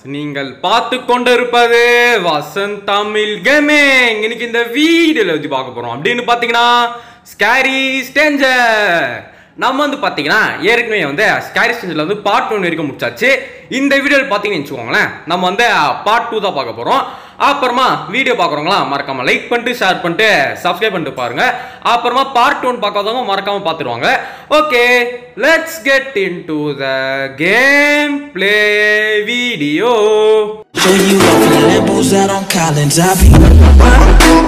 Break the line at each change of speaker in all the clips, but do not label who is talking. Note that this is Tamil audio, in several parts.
நீங்கள் பார்த்து கொண்டிருப்பது வசந்த் தமிழ் கேமிங் இன்னைக்கு இந்த வீடியோல வச்சு பார்க்க போறோம் அப்படின்னு பாத்தீங்கன்னா ஸ்கேரி ஸ்டேஞ்சர் நம்ம வந்து பாத்தீங்கன்னா ஏற்கனவே வந்து ஸ்கேரி ஸ்டேஞ்சர்ல வந்து பார்ட் ஒன் வரைக்கும் முடிச்சாச்சு இந்த வீடியோவில் பார்த்தீங்கன்னு வச்சுக்கோங்களேன் நம்ம வந்து பார்ட் டூ தான் பார்க்க போறோம் அப்புறமா வீடியோ பார்க்குறவங்களா மறக்காம லைக் பண்ணிட்டு ஷேர் பண்ணிட்டு சப்ஸ்கிரைப் பண்ணிட்டு பாருங்க அப்புறமா பார்ட் ஒன் பார்க்காதவங்க மறக்காம பார்த்துருவாங்க okay let's get in to the game play video
Show you off in the Lambos out on Collins. I be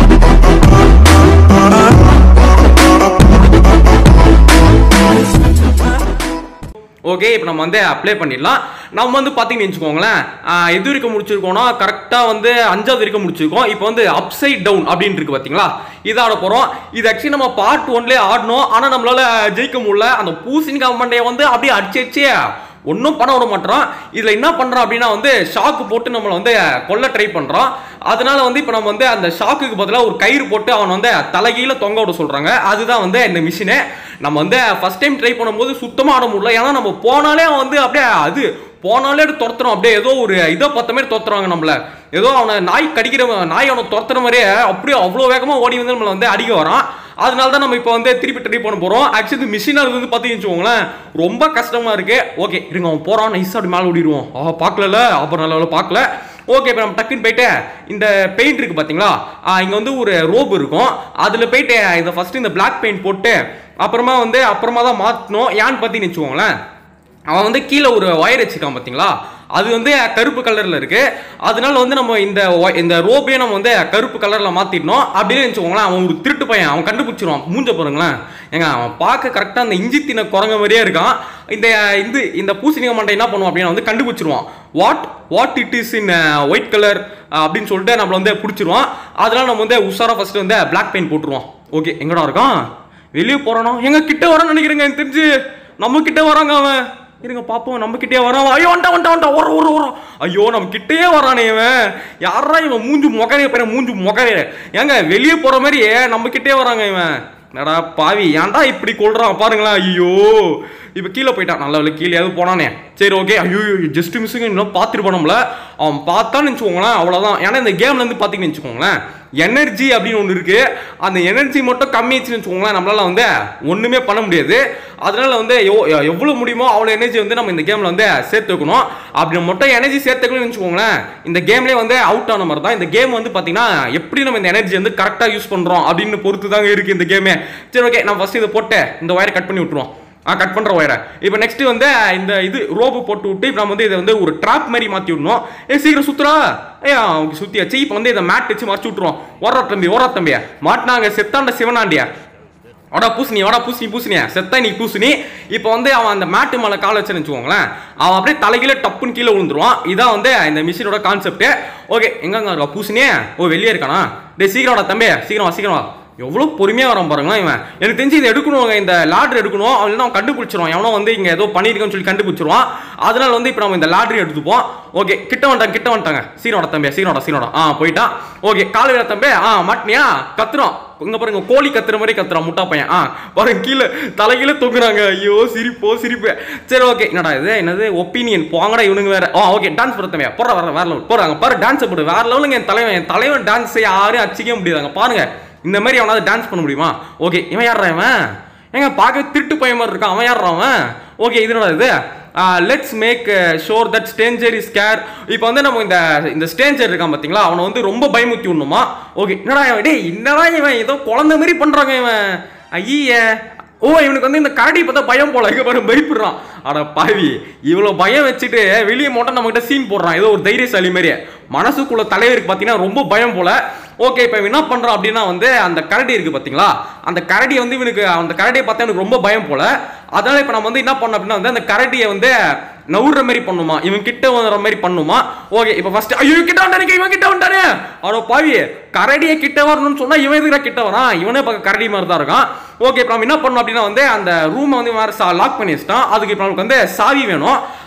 okay இப்போ நம்ம வந்து அப்ளை பண்ணிடலாம் நம்ம வந்து பார்த்தீங்கன்னு வச்சுக்கோங்களேன் ஆஹ் எது வரைக்கும் முடிச்சிருக்கோம்னா கரெக்டாக வந்து அஞ்சாவது வரைக்கும் முடிச்சிருக்கோம் இப்போ வந்து அப்சைட் டவுன் அப்படின்னு இருக்கு பார்த்தீங்களா இதை ஆட போகிறோம் இது ஆக்சுவலி நம்ம பார்ட் ஒன்லேயே ஆடணும் ஆனால் நம்மளால ஜெயிக்க முடியல அந்த பூசணிக்காய் மண்டையை வந்து அப்படியே அடிச்சு அடிச்சு ஒன்றும் பண்ண விட மாட்டோம் இதில் என்ன பண்ணுறோம் அப்படின்னா வந்து ஷாக்கு போட்டு நம்மளை வந்து கொல்ல ட்ரை பண்ணுறோம் அதனால வந்து இப்போ நம்ம வந்து அந்த ஷாக்குக்கு பதிலாக ஒரு கயிறு போட்டு அவன் வந்து தலைகீழ தொங்க விட சொல்கிறாங்க அதுதான் வந்து இந்த மிஷினு நம்ம வந்து ஃபர்ஸ்ட் டைம் ட்ரை பண்ணும்போது சுத்தமாக ஆட முடியல ஏன்னா நம்ம போனாலே அவன் வந்து அப்படியே அது போனாலே அப்படி துரத்துறோம் அப்படியே ஏதோ ஒரு இதை பார்த்த மாதிரி துரத்துறாங்க நம்மள ஏதோ அவனை நாய் கடிக்கிற நாய் அவனை துரத்துற மாதிரியே அப்படியே அவ்வளோ வேகமாக ஓடி வந்து நம்மளை வந்து அடிக்க வரான் அதனால தான் நம்ம இப்போ வந்து திருப்பி ட்ரை பண்ண போகிறோம் ஆக்சுவலி மிஷினாக வந்து பார்த்தீங்கன்னு வச்சுக்கோங்களேன் ரொம்ப கஷ்டமாக இருக்கு ஓகே இருங்க அவன் போகிறான் நைஸாக அப்படி மேலே ஓடிடுவோம் ஆ பார்க்கல அப்புறம் நல்ல வேளை பார்க்கல ஓகே இப்போ நம்ம டக்குன்னு போயிட்டு இந்த பெயிண்ட் இருக்கு பார்த்தீங்களா இங்கே வந்து ஒரு ரோப் இருக்கும் அதில் போயிட்டு இதை ஃபர்ஸ்ட் இந்த பிளாக் பெயிண்ட் போட்டு அப்புறமா வந்து அப்புறமா தான் மாற்றணும் ஏன்னு பார்த்தீங்கன்னு வச்சுக்கோங்களேன் அவன் வந்து கீழே ஒரு ஒயர் வச்சுக்கான் பார்த்தீங்களா அது வந்து கருப்பு கலரில் இருக்கு அதனால வந்து நம்ம இந்த ஒ- இந்த ரோப்பையே நம்ம வந்து கருப்பு கலரில் மாற்றிடணும் அப்படின்னு வச்சுக்கோங்களேன் அவன் ஒரு திருட்டு பையன் அவன் கண்டுபிடிச்சிருவான் மூஞ்ச பாருங்களேன் ஏங்க அவன் பார்க்க கரெக்டாக அந்த இஞ்சி தின குரங்க மாதிரியே இருக்கான் இந்த இந்த இந்த பூசணிக்க மண்டை என்ன பண்ணுவான் அப்படின்னு வந்து கண்டுபிடிச்சிருவான் what what it is in white colour அப்படின்னு சொல்லிட்டு நம்மள வந்து பிடிச்சிருவான் அதனால நம்ம வந்து உஷாரா ஃபர்ஸ்ட் வந்து பிளாக் பெயிண்ட் போட்டுருவோம் ஓகே எங்கடா இருக்கான் வெளியே போறானோ எங்க கிட்ட வரான்னு நினைக்கிறேங்க எனக்கு தெரிஞ்சு நம்ம கிட்ட வராங்க அவன் இருங்க பாப்போம் நம்ம கிட்டே வரான் ஐயோ வந்துட்டான் வந்துட்டான் வந்துட்டான் ஓர ஓர ஓரம் ஐயோ நம்ம கிட்டே வரானே இவன் யாரா இவன் மூஞ்சு முகரே பேர மூஞ்சு முகரே ஏங்க வெளியே போற மாதிரி நம்ம கிட்டே வராங்க இவன் என்னடா பாவி ஏன்டா இப்படி கொள்றான் பாருங்களேன் ஐயோ இப்போ கீழே போயிட்டான் நல்ல வேலை கீழேயாவது போனானே சரி ஓகே ஐயோ ஜஸ்ட் மிஸ்ஸுங்க இன்னும் பார்த்துட்டு நம்மள அவன் பார்த்தான்னு வச்சுக்கோங்களேன் அவ்வளோதான் ஏன்னா இந்த கேம்ல இருந்து பார்த்தீங்கன்னு வச்சுக்கோங்களேன் எனர்ஜி அப்படின்னு ஒன்று இருக்கு அந்த எனர்ஜி மட்டும் கம்மியாச்சுன்னு வச்சுக்கோங்களேன் நம்மளால வந்து ஒன்றுமே பண்ண முடியாது அதனால வந்து எவ்- எவ்வளோ முடியுமோ அவ்வளோ எனர்ஜி வந்து நம்ம இந்த கேமில் வந்து சேர்த்து வைக்கணும் அப்படி மட்டும் எனர்ஜி சேர்த்துக்கணும்னு வச்சுக்கோங்களேன் இந்த கேம்லேயே வந்து அவுட் ஆன மாதிரி தான் இந்த கேம் வந்து பார்த்தீங்கன்னா எப்படி நம்ம இந்த எனர்ஜி வந்து கரெக்டாக யூஸ் பண்ணுறோம் அப்படின்னு பொறுத்து தாங்க இருக்குது இந்த கேமே சரி ஓகே நான் ஃபஸ்ட்டு இதை போட்டு இந்த ஒயரை கட் பண்ணி விட்டுருவோம் ஆ கட் பண்ற ஒயரை இப்போ நெக்ஸ்ட் வந்து இந்த இது ரோப்பு போட்டு விட்டு இப்போ நம்ம வந்து இதை வந்து ஒரு ட்ராப் மாதிரி மாற்றி விடணும் ஏ சீக்கிரம் சுத்துறா ஏ ஓகே சுத்தியாச்சு இப்போ வந்து இதை மேட் வச்சு மறைச்சு விட்டுருவோம் ஓரா தம்பி ஓரா தம்பியா மாட்டினாங்க செத்தாண்ட சிவனாண்டியா வாடா பூசணி வாடா பூசணி பூசணியா செத்தா நீ பூசணி இப்போ வந்து அவன் அந்த மேட்டு மேலே கால் வச்சுன்னு வச்சுக்கோங்களேன் அவன் அப்படியே தலைகீழ டப்புன்னு கீழே விழுந்துருவான் இதான் வந்து இந்த மிஷினோட கான்செப்ட் ஓகே எங்கங்க இருக்கா பூசணியே ஓ வெளியே இருக்கானா டேய் சீக்கிரம் வாடா தம்பி சீக்கிரம் வா சீக்கிரம் வா எவ்வளோ பொறுமையாக வரான் பாருங்களேன் இவன் எனக்கு தெரிஞ்சு இதை எடுக்கணும் இந்த லாட்ரி எடுக்கணும் அவன் அவன் கண்டுபிடிச்சிருவான் எவனோ வந்து இங்கே ஏதோ பண்ணியிருக்கேன்னு சொல்லி கண்டுபிடிச்சிருவான் அதனால வந்து இப்போ நம்ம இந்த லாட்ரி எடுத்துப்போம் ஓகே கிட்ட வந்துட்டாங்க கிட்ட வந்துட்டாங்க சீனோட தம்பியா சீனோட சீனோட ஆ போயிட்டான் ஓகே கால் வீர தம்பி ஆ மாட்டினியா கத்துறோம் இங்க பாருங்க கோழி கத்துற மாதிரி கத்துறான் முட்டா பையன் ஆ பாருங்க கீழே தலைகீழ தொங்குறாங்க ஐயோ சிரிப்போ சிரிப்பு சரி ஓகே என்னடா இது என்னது ஒப்பீனியன் போங்கடா இவனுங்க வேற ஆ ஓகே டான்ஸ் போடுறதமையா போற வர வேற லெவல் போறாங்க பாரு டான்ஸ் போடு வேற லெவலுங்க என் தலைவன் என் தலைவன் டான்ஸ் யாரும் அச்சிக்க முடியாதாங்க பாருங்க இந்த மாதிரி அவனாவது டான்ஸ் பண்ண முடியுமா ஓகே இவன் யாரா இவன் ஏங்க பார்க்க திருட்டு பையன் மாதிரி இருக்கான் அவன் யாரா அவன் ஓகே இது என்னடா இது let's make sure that stranger is care இப்போ வந்து நம்ம இந்த இந்த ஸ்டேஞ்சர் இருக்கான் பார்த்தீங்களா அவனை வந்து ரொம்ப பயமுத்தி விடணுமா ஓகே என்னடா இவன் டேய் என்னடா இவன் ஏதோ குழந்தை மாதிரி பண்ணுறாங்க இவன் ஐய ஓ இவனுக்கு வந்து இந்த கரடி பார்த்தா பயம் போல இங்க பாரு பயப்படுறான் அட பாவி இவ்வளோ பயம் வச்சுட்டு வெளியே மட்டும் நம்மகிட்ட சீன் போடுறான் ஏதோ ஒரு தைரியசாலி மாதிரி மனசுக்குள்ள தலைவருக்கு பார்த்தீங்கன்னா ரொம்ப பயம் போல ஓகே இப்போ என்ன பண்ணுறான் அப்படின்னா வந்து அந்த கரடி இருக்கு பார்த்தீங்களா அந்த கரடி வந்து இவனுக்கு அந்த கரடியை பார்த்தா எனக்கு ரொம்ப பயம் போல அதனால இப்போ நம்ம வந்து என்ன பண்ணோம் அப்படின்னா வந்து அந்த கரடியை வந்து நவுற மாதிரி பண்ணுமா இவன் கிட்ட வர மாதிரி பண்ணுமா ஓகே இப்போ ஃபர்ஸ்ட் ஐயோ கிட்ட வந்தானே இவன் கிட்ட வந்தானே அடோ பாவி கரடியை கிட்ட வரணும்னு சொன்னா இவன் எதுக்குடா கிட்ட வரான் இவனே பார்க்க கரடி மாதிரி தான் இருக்கான் ஓகே இப்போ நம்ம என்ன பண்ணோம் அப்படின்னா வந்து அந்த ரூமை வந்து வேற லாக் பண்ணி வச்சிட்டான் அதுக்கு இப்போ நமக்கு வந்து சாவி வேணும்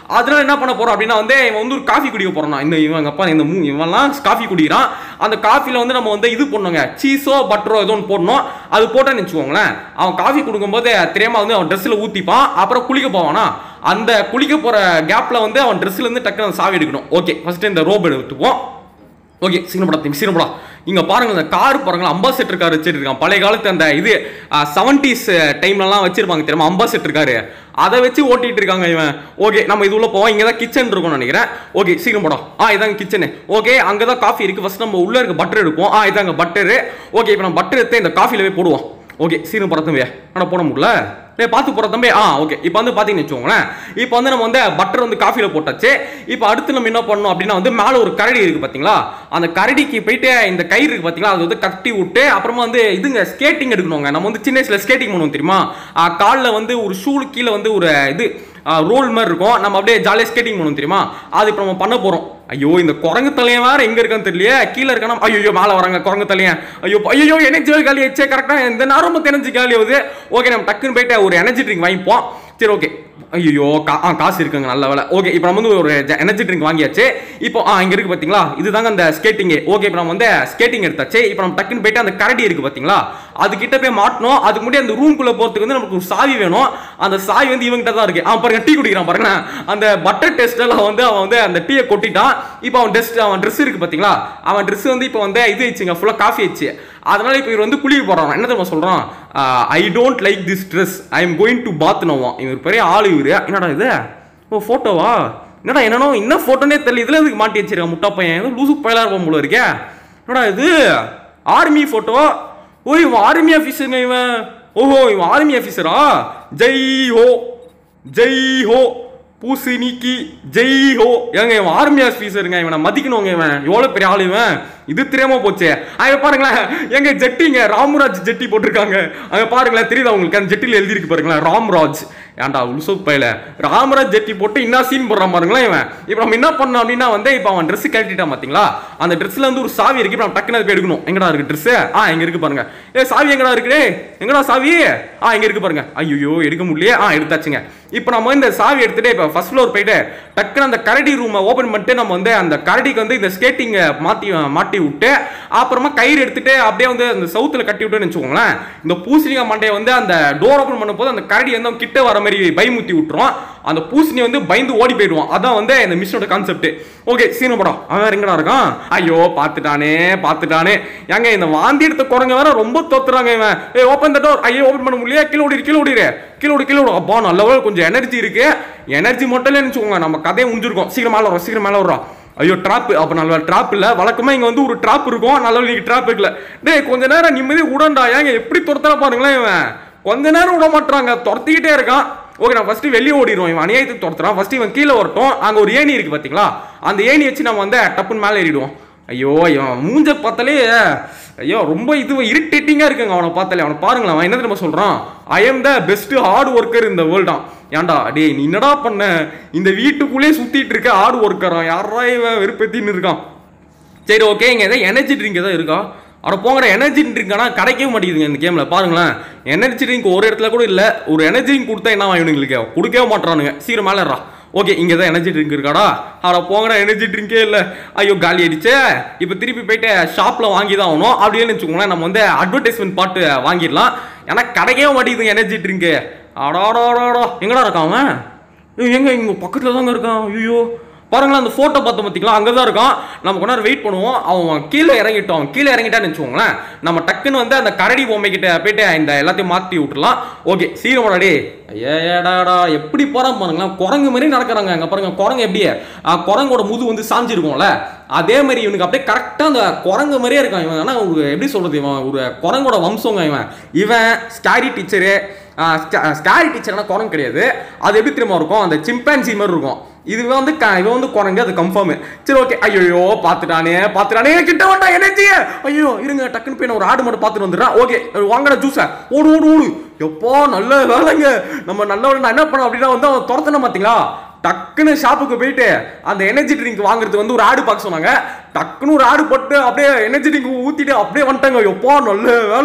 அதனால என்ன பண்ண போறோம் அப்படின்னா வந்து இவன் வந்து ஒரு காஃபி குடிக்க போறான் இந்த இவன் அப்பா இந்த மூ இவன்லாம் காஃபி குடிக்கிறான் அந்த காஃபில வந்து நம்ம வந்து இது பண்ணுங்க சீஸோ பட்டரோ ஏதோ ஒன்று போடணும் அது போட்டேன்னு வச்சுக்கோங்களேன் அவன் காஃபி கொடுக்கும்போது தெரியாம வந்து அவன் ட்ரெஸ்ஸில் ஊத்திப்பான் அப்புறம் குளிக்க போவானா அந்த குளிக்க போற கேப்ல வந்து அவன் ட்ரெஸ்ல இருந்து டக்குனு அந்த சாவி எடுக்கணும் ஓகே ஃபர்ஸ்ட் இந்த ரோப் எடுத்துப்போம் ஓகே சீனப்படா தம்பி சீனப்படா இங்க பாருங்க இந்த கார் பாருங்க அம்பாசெட்டர் கார் வச்சிருக்கான் பழைய காலத்து அந்த இது செவன்டிஸ் டைம்லலாம் வச்சிருப்பாங்க தெரியுமா அம்பாசெட்டர் காரு அதை வச்சு ஓட்டிட்டு இருக்காங்க இவன் ஓகே நம்ம இது உள்ள போவோம் இங்க தான் கிச்சன் இருக்கும்னு நினைக்கிறேன் ஓகே சீக்கிரம் போடா ஆ இதாங்க கிச்சனு ஓகே அங்கே தான் காஃபி இருக்கு ஃபர்ஸ்ட் நம்ம உள்ள இருக்க பட்டர் எடுப்போம் ஆ இதாங்க பட்டரு ஓகே இப்போ நம்ம பட்டர் எடுத்து இந்த காஃபில போய் போடுவோம் ஓகே சீக்கிரம் போட தம்பி ஆனால் போட முடியல டேய் பார்த்து போகிற தம்பி ஆ ஓகே இப்போ வந்து பார்த்தீங்கன்னு வச்சுக்கோங்களேன் இப்போ வந்து நம்ம வந்து பட்டர் வந்து காஃபியில் போட்டாச்சு இப்போ அடுத்து நம்ம என்ன பண்ணணும் அப்படின்னா வந்து மேலே ஒரு கரடி இருக்குது பார்த்தீங்களா அந்த கரடிக்கு போயிட்டு இந்த கயிறு இருக்குது பார்த்தீங்களா அது வந்து கட்டி விட்டு அப்புறமா வந்து இதுங்க ஸ்கேட்டிங் எடுக்கணுங்க நம்ம வந்து சின்ன வயசில் ஸ்கேட்டிங் பண்ணுவோம் தெரியுமா காலில் வந்து ஒரு ஷூலு கீழே வந்து ஒரு இது ரோல் மாதிரி இருக்கும் நம்ம அப்படியே ஜாலியாக ஸ்கேட்டிங் பண்ணுவோம் தெரியுமா அது இப்போ நம்ம பண்ண போகிறோம் ஐயோ இந்த குரங்கு தலையன் வேற எங்க இருக்கான்னு தெரியல கீழே இருக்கானா ஐயோ மேலே வராங்க குரங்கு தலையன் ஐயோ ஐயோ எனர்ஜி காலி ஆச்சே கரெக்டாக இந்த நேரம் மொத்தம் எனர்ஜி காலி ஆகுது ஓகே நம்ம டக்குன்னு போயிட்டு ஒரு எனர்ஜி ட்ரிங்க் வாங்கிப்போம் சரி ஓகே ஐயோ கா ஆ காசு இருக்குங்க நல்ல வேலை ஓகே இப்போ நம்ம வந்து ஒரு எனர்ஜி ட்ரிங்க் வாங்கியாச்சு இப்போ ஆ இங்கே இருக்கு பார்த்தீங்களா இதுதாங்க அந்த ஸ்கேட்டிங்கு ஓகே இப்போ நம்ம வந்து ஸ்கேட்டிங் எடுத்தாச்சு இப்போ நம்ம டக்குன்னு போயிட்டு அந்த கரடி இருக்கு பார்த்தீங்களா அது கிட்ட போய் மாட்டணும் அதுக்கு முன்னாடி அந்த ரூம்குள்ளே போகிறதுக்கு வந்து நமக்கு ஒரு சாவி வேணும் அந்த சாவி வந்து இவங்கிட்ட தான் இருக்கு ஆ பாருங்க டீ குடிக்கிறான் பாருங்க அந்த பட்டர் டெஸ்ட் எல்லாம் வந்து அவன் வந்து அந்த டீயை கொட்டிட்டான் இப்போ அவன் டெஸ்ட் அவன் ட்ரெஸ் இருக்கு பார்த்தீங்களா அவன் ட்ரெஸ் வந்து இப்போ வந்து இது வச்சுங்க ஃபுல்லாக காஃபி வச்சு அதனால இப்போ இவர் வந்து குளிக்க போறான் என்ன தெரியுமா சொல்றான் I don't like this dress I am going to bath நோவான் இவர் பெரிய ஆள் இவர் என்னடா இது ஓ ஃபோட்டோவா என்னடா என்னனோ என்ன ஃபோட்டோனே தெரியல இதுல எதுக்கு மாட்டி வச்சிருக்கான் முட்டா பையன் ஏதோ லூசு பயலா இருப்பான் போல இருக்கே என்னடா இது ஆர்மி ஃபோட்டோ ஓ இவன் ஆர்மி ஆஃபீஸருங்க இவன் ஓஹோ இவன் ஆர்மி ஆஃபீஸரா ஜெய் ஹோ ஜெய் ஹோ பூசணிக்கு ஜெய் ஹோ ஏங்க இவன் ஆர்மி ஆஃபீஸருங்க இவனை மதிக்கணுங்க இவன் எவ்வளோ பெரிய ஆள் இவன் இது தெரியாம போச்சு அங்க பாருங்களேன் எங்க ஜெட்டிங்க ராம்ராஜ் ஜெட்டி போட்டிருக்காங்க அங்க பாருங்களேன் தெரியுதா உங்களுக்கு அந்த ஜெட்டில எழுதிருக்கு பாருங்களேன் ராம்ராஜ் ஏன்டா உல்சோ பையில ராமராஜ் ஜெட்டி போட்டு என்ன சீன் போடுறான் பாருங்களேன் இவன் இப்போ நம்ம என்ன பண்ணோம் அப்படின்னா வந்து இப்போ அவன் ட்ரெஸ் கழட்டிட்டான் பாத்தீங்களா அந்த ட்ரெஸ்ல வந்து ஒரு சாவி இருக்கு இப்போ நம்ம டக்குனு அதை போய் எடுக்கணும் எங்கடா இருக்கு ட்ரெஸ் ஆ இங்க இருக்கு பாருங்க ஏ சாவி எங்கடா இருக்கு எங்கடா சாவி ஆ இங்க இருக்கு பாருங்க ஐயோ எடுக்க முடியலையே ஆ எடுத்தாச்சுங்க இப்போ நம்ம இந்த சாவி எடுத்துட்டு இப்போ ஃபர்ஸ்ட் ஃப்ளோர் போயிட்டு டக்குனு அந்த கரடி ரூமை ஓபன் பண்ணிட்டு நம்ம வந்து அந்த கரடிக்கு வந்து இந்த ஸ்கேட்டிங்கை மாட்டி மாட்டி விட்டு அப்புறமா கயிறு எடுத்துட்டு அப்படியே வந்து அந்த சவுத்துல கட்டி விட்டுன்னு வச்சுக்கோங்களேன் இந்த பூசணிக்காய் மண்டையை வந்து அந்த டோர் ஓபன் பண்ணும்போது அந்த கரடி வந்து அவன் கிட்ட வர மாதிரி பயமுத்தி விட்டுரும் அந்த பூசணி வந்து பயந்து ஓடி போயிடுவான் அதான் வந்து இந்த மிஷனோட கான்செப்ட் ஓகே சீன படம் அவன் வேற எங்கடா இருக்கான் ஐயோ பார்த்துட்டானே பார்த்துட்டானே ஏங்க இந்த வாந்தி எடுத்த குரங்க வேற ரொம்ப தோத்துறாங்க இவன் ஏ ஓப்பன் த டோர் ஐயோ ஓப்பன் பண்ண முடியல கீழே ஓடிரு கீழே ஓடிரு கீழே ஓடி கீழே ஓடு அப்பா நல்ல கொஞ்சம் எனர்ஜி இருக்கு எனர்ஜி மட்டும் இல்லைன்னு வச்சுக்கோங்க நம்ம கதையை முடிஞ்சிருக்கோம் சீக்கிரம் மேலே வரும் சீக்கிரம் மேலே வரும் ஐயோ ட்ராப் அப்ப நல்ல ட்ராப் இல்ல வழக்கமா இங்க வந்து ஒரு ட்ராப் இருக்கும் நல்ல நீங்க ட்ராப் இருக்கல டேய் கொஞ்ச நேரம் நிம்மதி விடண்டா ஏங்க எப்படி துரத்துறா பாருங்களேன் இவன் கொஞ்ச நேரம் விட மாட்டாங்க துரத்திக்கிட்டே இருக்கான் ஓகே நான் ஃபர்ஸ்ட் வெளியே ஓடிடுவோம் இவன் அநியாயத்துக்கு துரத்துறான் ஃபர்ஸ்ட் இவன் கீழே வரட்டும் அங்க ஒரு ஏணி இருக்கு பாத்தீங்களா அந்த ஏணி வச்சு நம்ம வந்து டப்புன்னு மேலே ஏறிடுவோம் ஐயோ இவன் மூஞ்ச பார்த்தாலே ஐயோ ரொம்ப இது இரிட்டேட்டிங்கா இருக்குங்க அவனை பார்த்தாலே அவனை பாருங்களேன் அவன் என்ன தெரியுமா சொல்றான் I am the best hard worker இந்த வேர்ல்டான் ஏன்டா டேய் நீ என்னடா பண்ண இந்த வீட்டுக்குள்ளே சுத்திட்டு இருக்க ஹார்ட் ஒர்க்கரா யாரா இவன் வெறுப்பேத்தின்னு இருக்கான் சரி ஓகே இங்க ஏதாவது எனர்ஜி ட்ரிங்க் ஏதாவது இருக்கா அட போங்கிற எனர்ஜி ட்ரிங்க் ஆனால் கிடைக்கவே மாட்டேங்குதுங்க இந்த கேமில் பாருங்களேன் எனர்ஜி ட்ரிங்க் ஒரு இடத்துல கூட இல்லை ஒரு எனர்ஜி ட்ரிங்க் கொடுத்தா என்ன இவனுங்களுக்கு கொடுக்கவே மாட்டானுங்க சீக்கிரம் மேலேறா ஓகே இங்கே தான் எனர்ஜி ட்ரிங்க் இருக்காடா அட போங்கடா எனர்ஜி ட்ரிங்கே இல்லை ஐயோ காலி அடிச்சே இப்போ திருப்பி போயிட்டு ஷாப்பில் வாங்கி தான் ஆகணும் அப்படின்னு வச்சுக்கோங்களேன் நம்ம வந்து அட்வர்டைஸ்மெண்ட் பாட்டு வாங்கிடலாம் ஏன்னா கிடைக்கவே மாட்டேங்குது எனர்ஜி ட்ரிங்க்கு அடாடாடாடா எங்கடா இருக்கான் அவன் ஏய், எங்க இங்க பக்கத்துல தாங்க இருக்கான் ஐயோ பாருங்களேன் அந்த போட்டோ பார்த்தோம் பார்த்தீங்களா அங்கே தான் இருக்கான் நம்ம கொஞ்ச நேரம் வெயிட் பண்ணுவோம் அவன் கீழே இறங்கிட்டோம் அவன் கீழே இறங்கிட்டான்னு வச்சுக்கோங்களேன் நம்ம டக்குன்னு வந்து அந்த கரடி பொம்மை கிட்ட போயிட்டு இந்த எல்லாத்தையும் மாற்றி விட்டுறலாம் ஓகே சீக்கிரம் டே ஏடாடா எப்படி போறான் பாருங்களேன் குரங்கு மாதிரி நடக்கிறாங்க அங்கே பாருங்க குரங்கு எப்படி ஆ, குரங்கோட முது வந்து சாஞ்சிருக்கும்ல அதே மாதிரி இவனுக்கு அப்படியே கரெக்டாக அந்த குரங்கு மாதிரியே இருக்கான் இவன் ஆனால் ஒரு எப்படி சொல்றது இவன் ஒரு குரங்கோட வம்சங்க இவன் இவன் ஸ்காரி டீச்சரு ஸ்காரி டீச்சர்னா குரங்கு கிடையாது அது எப்படி தெரியுமா இருக்கும் அந்த சிம்பான்சி மாதிரி இருக்கும் இதுவே வந்து க- இவன் வந்து குரங்கு அது கன்ஃபார்ம் சரி ஓகே ஐயோ பார்த்துட்டானே பார்த்துட்டானே கிட்ட வேண்டா எனர்ஜி ஐயோ இருங்க டக்குன்னு போய் நான் ஒரு ஆடு மட்டும் பார்த்துட்டு வந்துடுறேன் ஓகே வாங்கடா ஜூஸை ஓடு ஓடு ஓடு எப்போ நல்ல வேலைங்க நம்ம நல்ல வேலை நான் என்ன பண்ணோம் அப்படின்னா வந்து அவன் துரத்தணும் பார்த்தீங்களா டக்குன்னு ஷாப்புக்கு போயிட்டு அந்த எனர்ஜி ட்ரிங்க் வாங்குறது வந்து ஒரு ஆடு பார்க்க சொன்னாங்க டக்குன்னு ஒரு ஆடு போட்டு அப்படியே எனர்ஜி ட்ரிங்க் ஊத்திட்டு அப்படியே வந்துட்டாங்க எப்போ நல்ல வேலை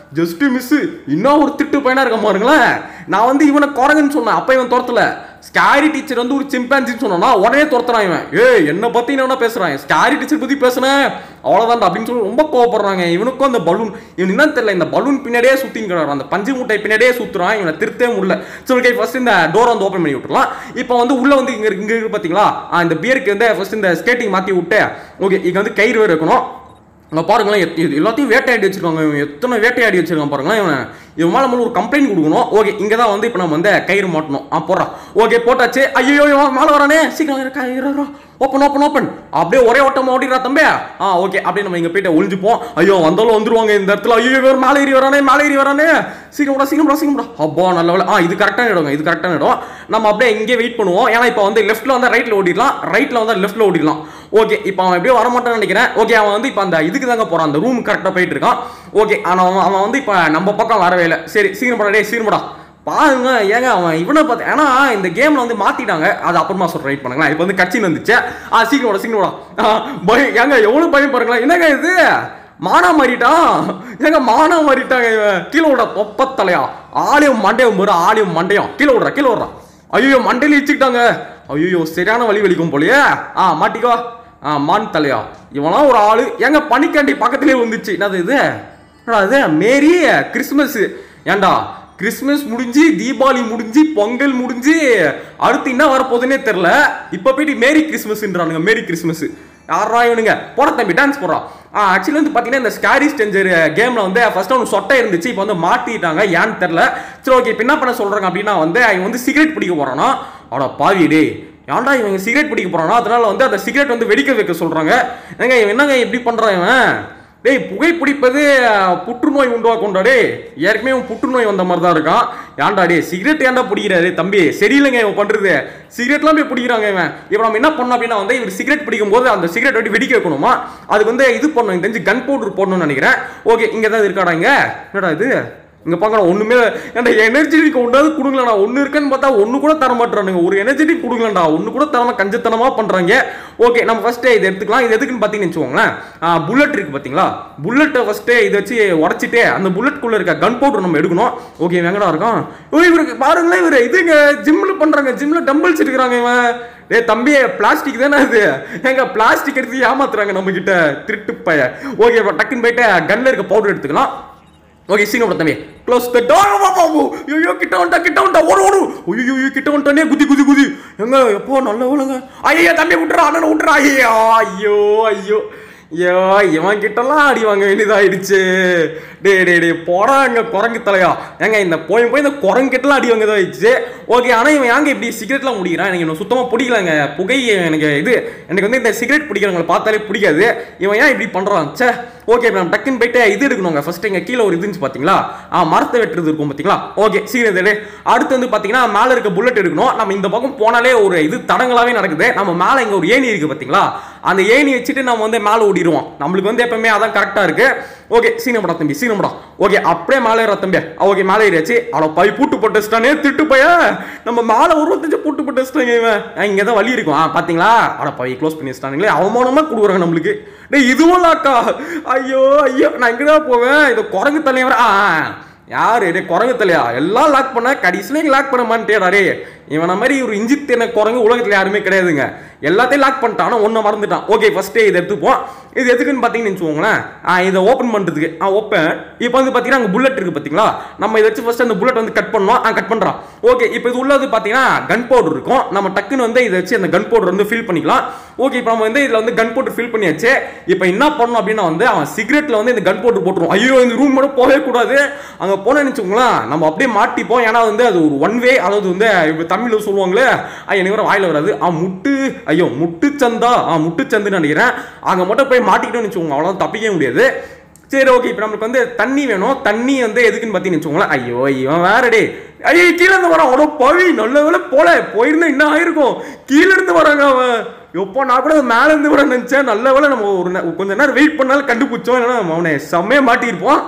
ஜஸ்ட் மிஸ் இன்னும் ஒரு திட்டு பையனா இருக்க பாருங்களேன் நான் வந்து இவனை குரங்குன்னு சொன்னேன் அப்ப இவன் துரத்தல ஸ்கேரி டீச்சர் வந்து ஒரு சிம்பான்சின்னு சொன்னா உடனே துரத்துறான் இவன் ஏய் என்ன பத்தி என்ன பேசுறான் ஸ்கேரி டீச்சர் பத்தி பேசுனேன் அவ்வளவுதான் அப்படின்னு சொல்லி ரொம்ப கோவப்படுறாங்க இவனுக்கும் அந்த பலூன் இவன் என்ன தெரியல இந்த பலூன் பின்னாடியே சுத்திங்கிறான் அந்த பஞ்சு மூட்டை பின்னாடியே சுத்துறான் இவனை திருத்தவே முடியல சரி ஓகே ஃபர்ஸ்ட் இந்த டோர் வந்து ஓப்பன் பண்ணி விட்டுறலாம் இப்போ வந்து உள்ள வந்து இங்க இருக்கு- இங்க இருக்கு பாத்தீங்களா ஆ, இந்த பியருக்கு வந்து ஃபர்ஸ்ட் இந்த ஸ்கேட்டிங் மாத்தி விட்டு ஓகே இங்க வந்து கயிறு வேற இருக்கணும் அங்க பாருங்களேன் எத்- இது எல்லாத்தையும் வேட்டையாடி வச்சிருக்காங்க இவன் எத்தனை வேட்டையாடி வச்சிருக்கான் பாருங்களேன் இவன் இவன் மேல மேல ஒரு கம்ப்ளைண்ட் கொடுக்கணும் ஓகே இங்க தான் வந்து இப்போ நம்ம வந்து கயிறு மாட்டணும் ஆ போடுறா ஓகே போட்டாச்சு ஐயோ இவன் மேல வரானே சீக்கிரம் இரு, கயிறு ஓப்பன் ஓப்பன் ஓப்பன் அப்படியே ஒரே ஓட்டமா ஓடிடுறா தம்பி ஆ ஓகே அப்படியே நம்ம இங்க போயிட்டு ஒளிஞ்சுப்போம் ஐயோ வந்தாலும் வந்துருவாங்க இந்த இடத்துல ஐயோ இவர் மேலே ஏறி வரானே மேலே ஏறி வரானே சீக்கிரம் சீக்கிரம் சீக்கிரம் அப்பா நல்ல வேலை ஆ இது கரெக்டான இடங்க இது கரெக்டான இடம் நம்ம அப்படியே இங்கே வெயிட் பண்ணுவோம் ஏன்னா இப்போ வந்து லெஃப்ட்ல வந்து ரைட்ல ஓடிடலாம் ரைட்ல வந்து லெஃப்ட்ல ஓடிடலாம் ஓகே இப்போ அவன் எப்படியோ வரமாட்டான்னு நினைக்கிறேன் ஓகே அவன் வந்து இப்போ அந்த இதுக்கு தாங்க போறான் அந்த ரூம் கரெக்டாக போயிட்டு இருக்கான் ஓகே ஆனால் அவன் அவன் வந்து இப்போ நம்ம பக்கம் வரவே இல்லை சரி சீக்கிரம் போடா டேய் சீக்கிரம் போடா பாருங்க ஏங்க அவன் இவனை பார்த்து ஏன்னா இந்த கேம்ல வந்து மாத்திட்டாங்க அது அப்புறமா சொல்ற ரைட் பண்ணுங்களேன் இப்போ வந்து கட்சின்னு வந்துச்சு ஆ சீக்கிரம் விட சீக்கிரம் விடா ஆ, பயம் ஏங்க எவ்வளவு பயம் பாருங்களேன் என்னங்க இது மானா மாறிட்டான் ஏங்க மானா மாறிட்டாங்க இவன் கீழே விட தொப்பத்தலையா ஆலயம் மண்டையம் பாரு ஆலயம் மண்டையம் கீழே விடுறா கீழே விடுறா ஐயோ மண்டையில இச்சுக்கிட்டாங்க ஐயோ சரியான வலி வலிக்கும் போலயே ஆ மாட்டிக்கோ ஆ மான் தலையா இவனா ஒரு ஆளு ஏங்க பனிக்காண்டி பக்கத்துலயே வந்துச்சு என்னது இது என்னடா இது மேரி கிறிஸ்மஸ் ஏன்டா கிறிஸ்மஸ் முடிஞ்சு தீபாவளி முடிஞ்சு பொங்கல் முடிஞ்சு அடுத்து என்ன வரப்போகுதுன்னே தெரில இப்போ போயிட்டு மேரி கிறிஸ்மஸ்ன்றானுங்க மேரி கிறிஸ்மஸ் யாரா இவனுங்க போட தம்பி டான்ஸ் போடுறான் ஆக்சுவலி வந்து பார்த்தீங்கன்னா இந்த ஸ்கேரி ஸ்டெஞ்சர் கேமில் வந்து ஃபர்ஸ்ட் ஒன்று சொட்டை இருந்துச்சு இப்போ வந்து மாட்டிட்டாங்க ஏன்னு தெரில சரி ஓகே இப்போ என்ன பண்ண சொல்கிறாங்க அப்படின்னா வந்து அவன் வந்து சிகரெட் பிடிக்க போகிறானா அட பாவி டேய் ஏன்டா இவங்க சிகரெட் பிடிக்க போறானா அதனால வந்து அந்த சிகரெட் வந்து வெடிக்க வைக்க சொல்றாங்க ஏங்க இவன் என்னங்க இப்படி பண்றான் இவன் டேய் புகைப்பிடிப்பது அஹ், புற்றுநோய் உண்டாக்கும்டா டேய் ஏற்கனவே இவன் புற்றுநோய் வந்த மாதிரி தான் இருக்கான் ஏன்டா டேய் சிகரெட் ஏன்டா பிடிக்கிறாரு தம்பி சரியில்லைங்க இவன் பண்றது சிகரெட்லாம் போய் பிடிக்கிறாங்க இவன் இப்போ நம்ம என்ன பண்ணோம் அப்படின்னா வந்து இவர் சிகரெட் பிடிக்கும் போது அந்த சிகரெட் வெட்டி வெடிக்க வைக்கணுமா அதுக்கு வந்து இது பண்ணணும் எனக்கு தெரிஞ்சு கன் பவுடர் போடணும்னு நினைக்கிறேன் ஓகே இங்கே தான் இருக்காடா இங்க என்னடா இது இங்க பார்க்கலாம் ஒண்ணுமே ஏன்டா எனர்ஜி ட்ரிங்க் ஒன்றாவது கொடுங்களா ஒன்று இருக்குன்னு பார்த்தா ஒன்று கூட தர மாட்டானுங்க ஒரு எனர்ஜி ட்ரிங்க் கொடுங்களா ஒன்று கூட தராம கஞ்சத்தனமா பண்றாங்க ஓகே நம்ம ஃபர்ஸ்ட் இது எடுத்துக்கலாம் இது எதுக்குன்னு பார்த்தீங்கன்னு வச்சுக்கோங்களேன் புல்லட் இருக்கு பார்த்தீங்களா புல்லட்டை ஃபர்ஸ்ட் இதை வச்சு உடச்சிட்டு அந்த புல்லட்குள்ள இருக்க கன் பவுடர் நம்ம எடுக்கணும் ஓகே எங்கடா இருக்கான் ஓ இவருக்கு பாருங்களேன் இவர் இதுங்க ஜிம்ல பண்றாங்க ஜிம்ல டம்பிள்ஸ் எடுக்கிறாங்க இவன் டேய் தம்பி பிளாஸ்டிக் தானே இது எங்க பிளாஸ்டிக் எடுத்து ஏமாத்துறாங்க நம்ம கிட்ட திருட்டு பைய ஓகே இப்போ டக்குன்னு போயிட்டு கன்ல இருக்க பவுடர் எடுத்துக்கலாம் ஓகே சீக்கிரம் தம்பி க்ளோஸ் த டோர் பாபு ஐயோ கிட்ட வந்துட்டா கிட்ட வந்துட்டா ஓடு ஓடு ஐயோ ஐயோ கிட்ட வந்துட்டானே குதி குதி குதி எங்க எப்போ நல்ல வேலைங்க ஐயோ தம்பி விட்டுறா அண்ணன் விட்டுறா ஐயோ ஐயோ ஐயோ ஐயோ இவன் கிட்டலாம் அடி வாங்க வேண்டியதாயிடுச்சு டே டே டே போறாங்க குரங்கு தலையா ஏங்க இந்த போய் போய் இந்த குரங்கு கிட்டலாம் அடி வாங்க ஆயிடுச்சு ஓகே ஆனால் இவன் ஏங்க இப்படி சிகரெட்லாம் முடிக்கிறான் எனக்கு இன்னும் சுத்தமாக பிடிக்கலங்க புகை எனக்கு இது எனக்கு வந்து இந்த சிகரெட் பிடிக்கிறவங்களை பார்த்தாலே பிடிக்காது இவன் ஏன் இப்படி பண்ணுறான் ச்சே ஓகே நம்ம டக்குன்னு போயிட்டு இது எடுக்கணுங்க ஃபர்ஸ்ட் எங்க கீழே ஒரு இது இருந்துச்சு பாத்தீங்களா ஆ மரத்தை வெட்டுறது இருக்கும் பாத்தீங்களா ஓகே சீக்கிரம் இது அடுத்து வந்து பாத்தீங்கன்னா மேல இருக்க புல்லட் எடுக்கணும் நம்ம இந்த பக்கம் போனாலே ஒரு இது தடங்களாவே நடக்குது நம்ம மேல இங்க ஒரு ஏணி இருக்கு பாத்தீங்களா அந்த ஏணி வச்சுட்டு நம்ம வந்து மேல ஓடிடுவோம் நம்மளுக்கு வந்து எப்பவுமே அதான் கரெக்டா இருக்கு ஓகே சீனப்படா தம்பி சீனப்படா ஓகே அப்படியே மேலே ஏற தம்பி ஓகே மேலே ஏறியாச்சு அவளை பை பூட்டு போட்டு வச்சிட்டானே திட்டு பைய நம்ம மேலே உருவத்தஞ்சு பூட்டு போட்டு வச்சிட்டாங்க இவன் இங்கே தான் வழி இருக்கும் ஆ பாத்தீங்களா அட பை க்ளோஸ் பண்ணி வச்சிட்டானுங்களே அவமானமா கொடுக்குறாங்க நம்மளுக்கு டேய் இதுவும் லாக்கா ஐயோ ஐயோ நான் எங்கதான் போவேன் இது குரங்கு தலைவர் ஆ ஆ. யாரு டே குரங்கு தலையா எல்லாம் லாக் பண்ண கடைசியில லாக் பண்ண மாட்டேடா டே இவன மாதிரி ஒரு இஞ்சி தின குரங்கு உலகத்துல யாருமே கிடையாதுங்க எல்லாத்தையும் லாக் பண்ணிட்டான் ஆனா ஒண்ணு மறந்துட்டான் ஓகே ஃபர்ஸ்ட் இதை எடுத்துப்போம் இது எதுக்குன்னு பார்த்தீங்கன்னு வச்சுக்கோங்களேன் ஆ, இதை ஓப்பன் பண்றதுக்கு ஆ ஓப்பன் இப்போ வந்து பார்த்தீங்கன்னா அங்கே புல்லட் இருக்கு பார்த்தீங்களா நம்ம இதை வச்சு ஃபர்ஸ்ட் அந்த புல்லட் வந்து கட் பண்ணோம் ஆ கட் பண்றான் ஓகே இப்போ இது உள்ளது பார்த்தீங்கன்னா கன் பவுடர் இருக்கும் நம்ம டக்குன்னு வந்து இதை வச்சு அந்த கன் பவுடர் வந்து ஃபில் பண்ணிக்கலாம் ஓகே இப்போ நம்ம வந்து இதில் வந்து கன் பவுடர் ஃபில் பண்ணியாச்சு இப்போ என்ன பண்ணணும் அப்படின்னா வந்து அவன் சிகரெட்ல வந்து இந்த கன் பவுடர் போட்டுருவோம் ஐயோ இந்த ரூம் மட்டும் போகவே கூடாது அங்கே போனேன்னு வச்சுக்கோங்களேன் நம்ம அப்படியே மாட்டிப்போம் ஏன்னா வந்து அது ஒரு ஒன் வே அதாவது வந்து இப்போ தமிழில் சொல்லுவாங்களே ஐயா எனக்கு வர வாயில வராது ஆ முட்டு ஐயோ முட்டு சந்தா ஆ முட்டு சந்துன்னு நினைக்கிறேன் அங்கே மட்டும் போய் மாட்டிக்கிட்டோம்னு வச்சுக்கோங்க அவ்வளோதான் தப்பிக்கவே முடியாது சரி ஓகே இப்போ நம்மளுக்கு வந்து தண்ணி வேணும் தண்ணி வந்து எதுக்குன்னு பார்த்தீங்கன்னு வச்சுக்கோங்களேன் ஐயோ இவன் வேற டே ஐயோ கீழே இருந்து வரான் அவ்வளோ பவி நல்ல வேலை போல போயிருந்தா என்ன ஆயிருக்கும் கீழே இருந்து வராங்க அவன் எப்போ நான் கூட மேல இருந்து வர நினைச்சேன் நல்ல வேலை நம்ம ஒரு நே- கொஞ்ச நேரம் வெயிட் பண்ணாலும் கண்டுபிடிச்சோம் இல்லைன்னா அவனை செம்மையா மாட்டியிருப்போம்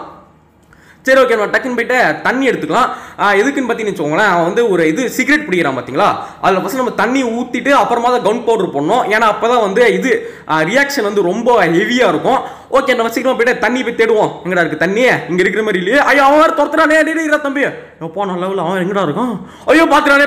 சரி ஓகே நம்ம டக்குன்னு போயிட்டு தண்ணி எடுத்துக்கலாம் ஆ, எதுக்குன்னு பார்த்தீங்கன்னு வச்சுக்கோங்களேன் அவன் வந்து ஒரு இது சிகரெட் பிடிக்கிறான் பார்த்தீங்களா அதில் ஃபஸ்ட் நம்ம தண்ணி ஊற்றிட்டு அப்புறமா தான் கவுன் பவுடர் போடணும் ஏன்னா அப்போ தான் வந்து இது ரியாக்ஷன் வந்து ரொம்ப ஹெவியாக இருக்கும் ஓகே நம்ம சீக்கிரமா போயிட்டு தண்ணி போய் தேடுவோம் எங்கடா இருக்கு தண்ணி இங்க இருக்கிற மாதிரி இல்லையே ஐயோ அவன் வேற துரத்துறானே டேய் டேய் டேய் தம்பி எப்பா நல்ல வேலை அவன் எங்கடா இருக்கான் ஐயோ பாத்துறானே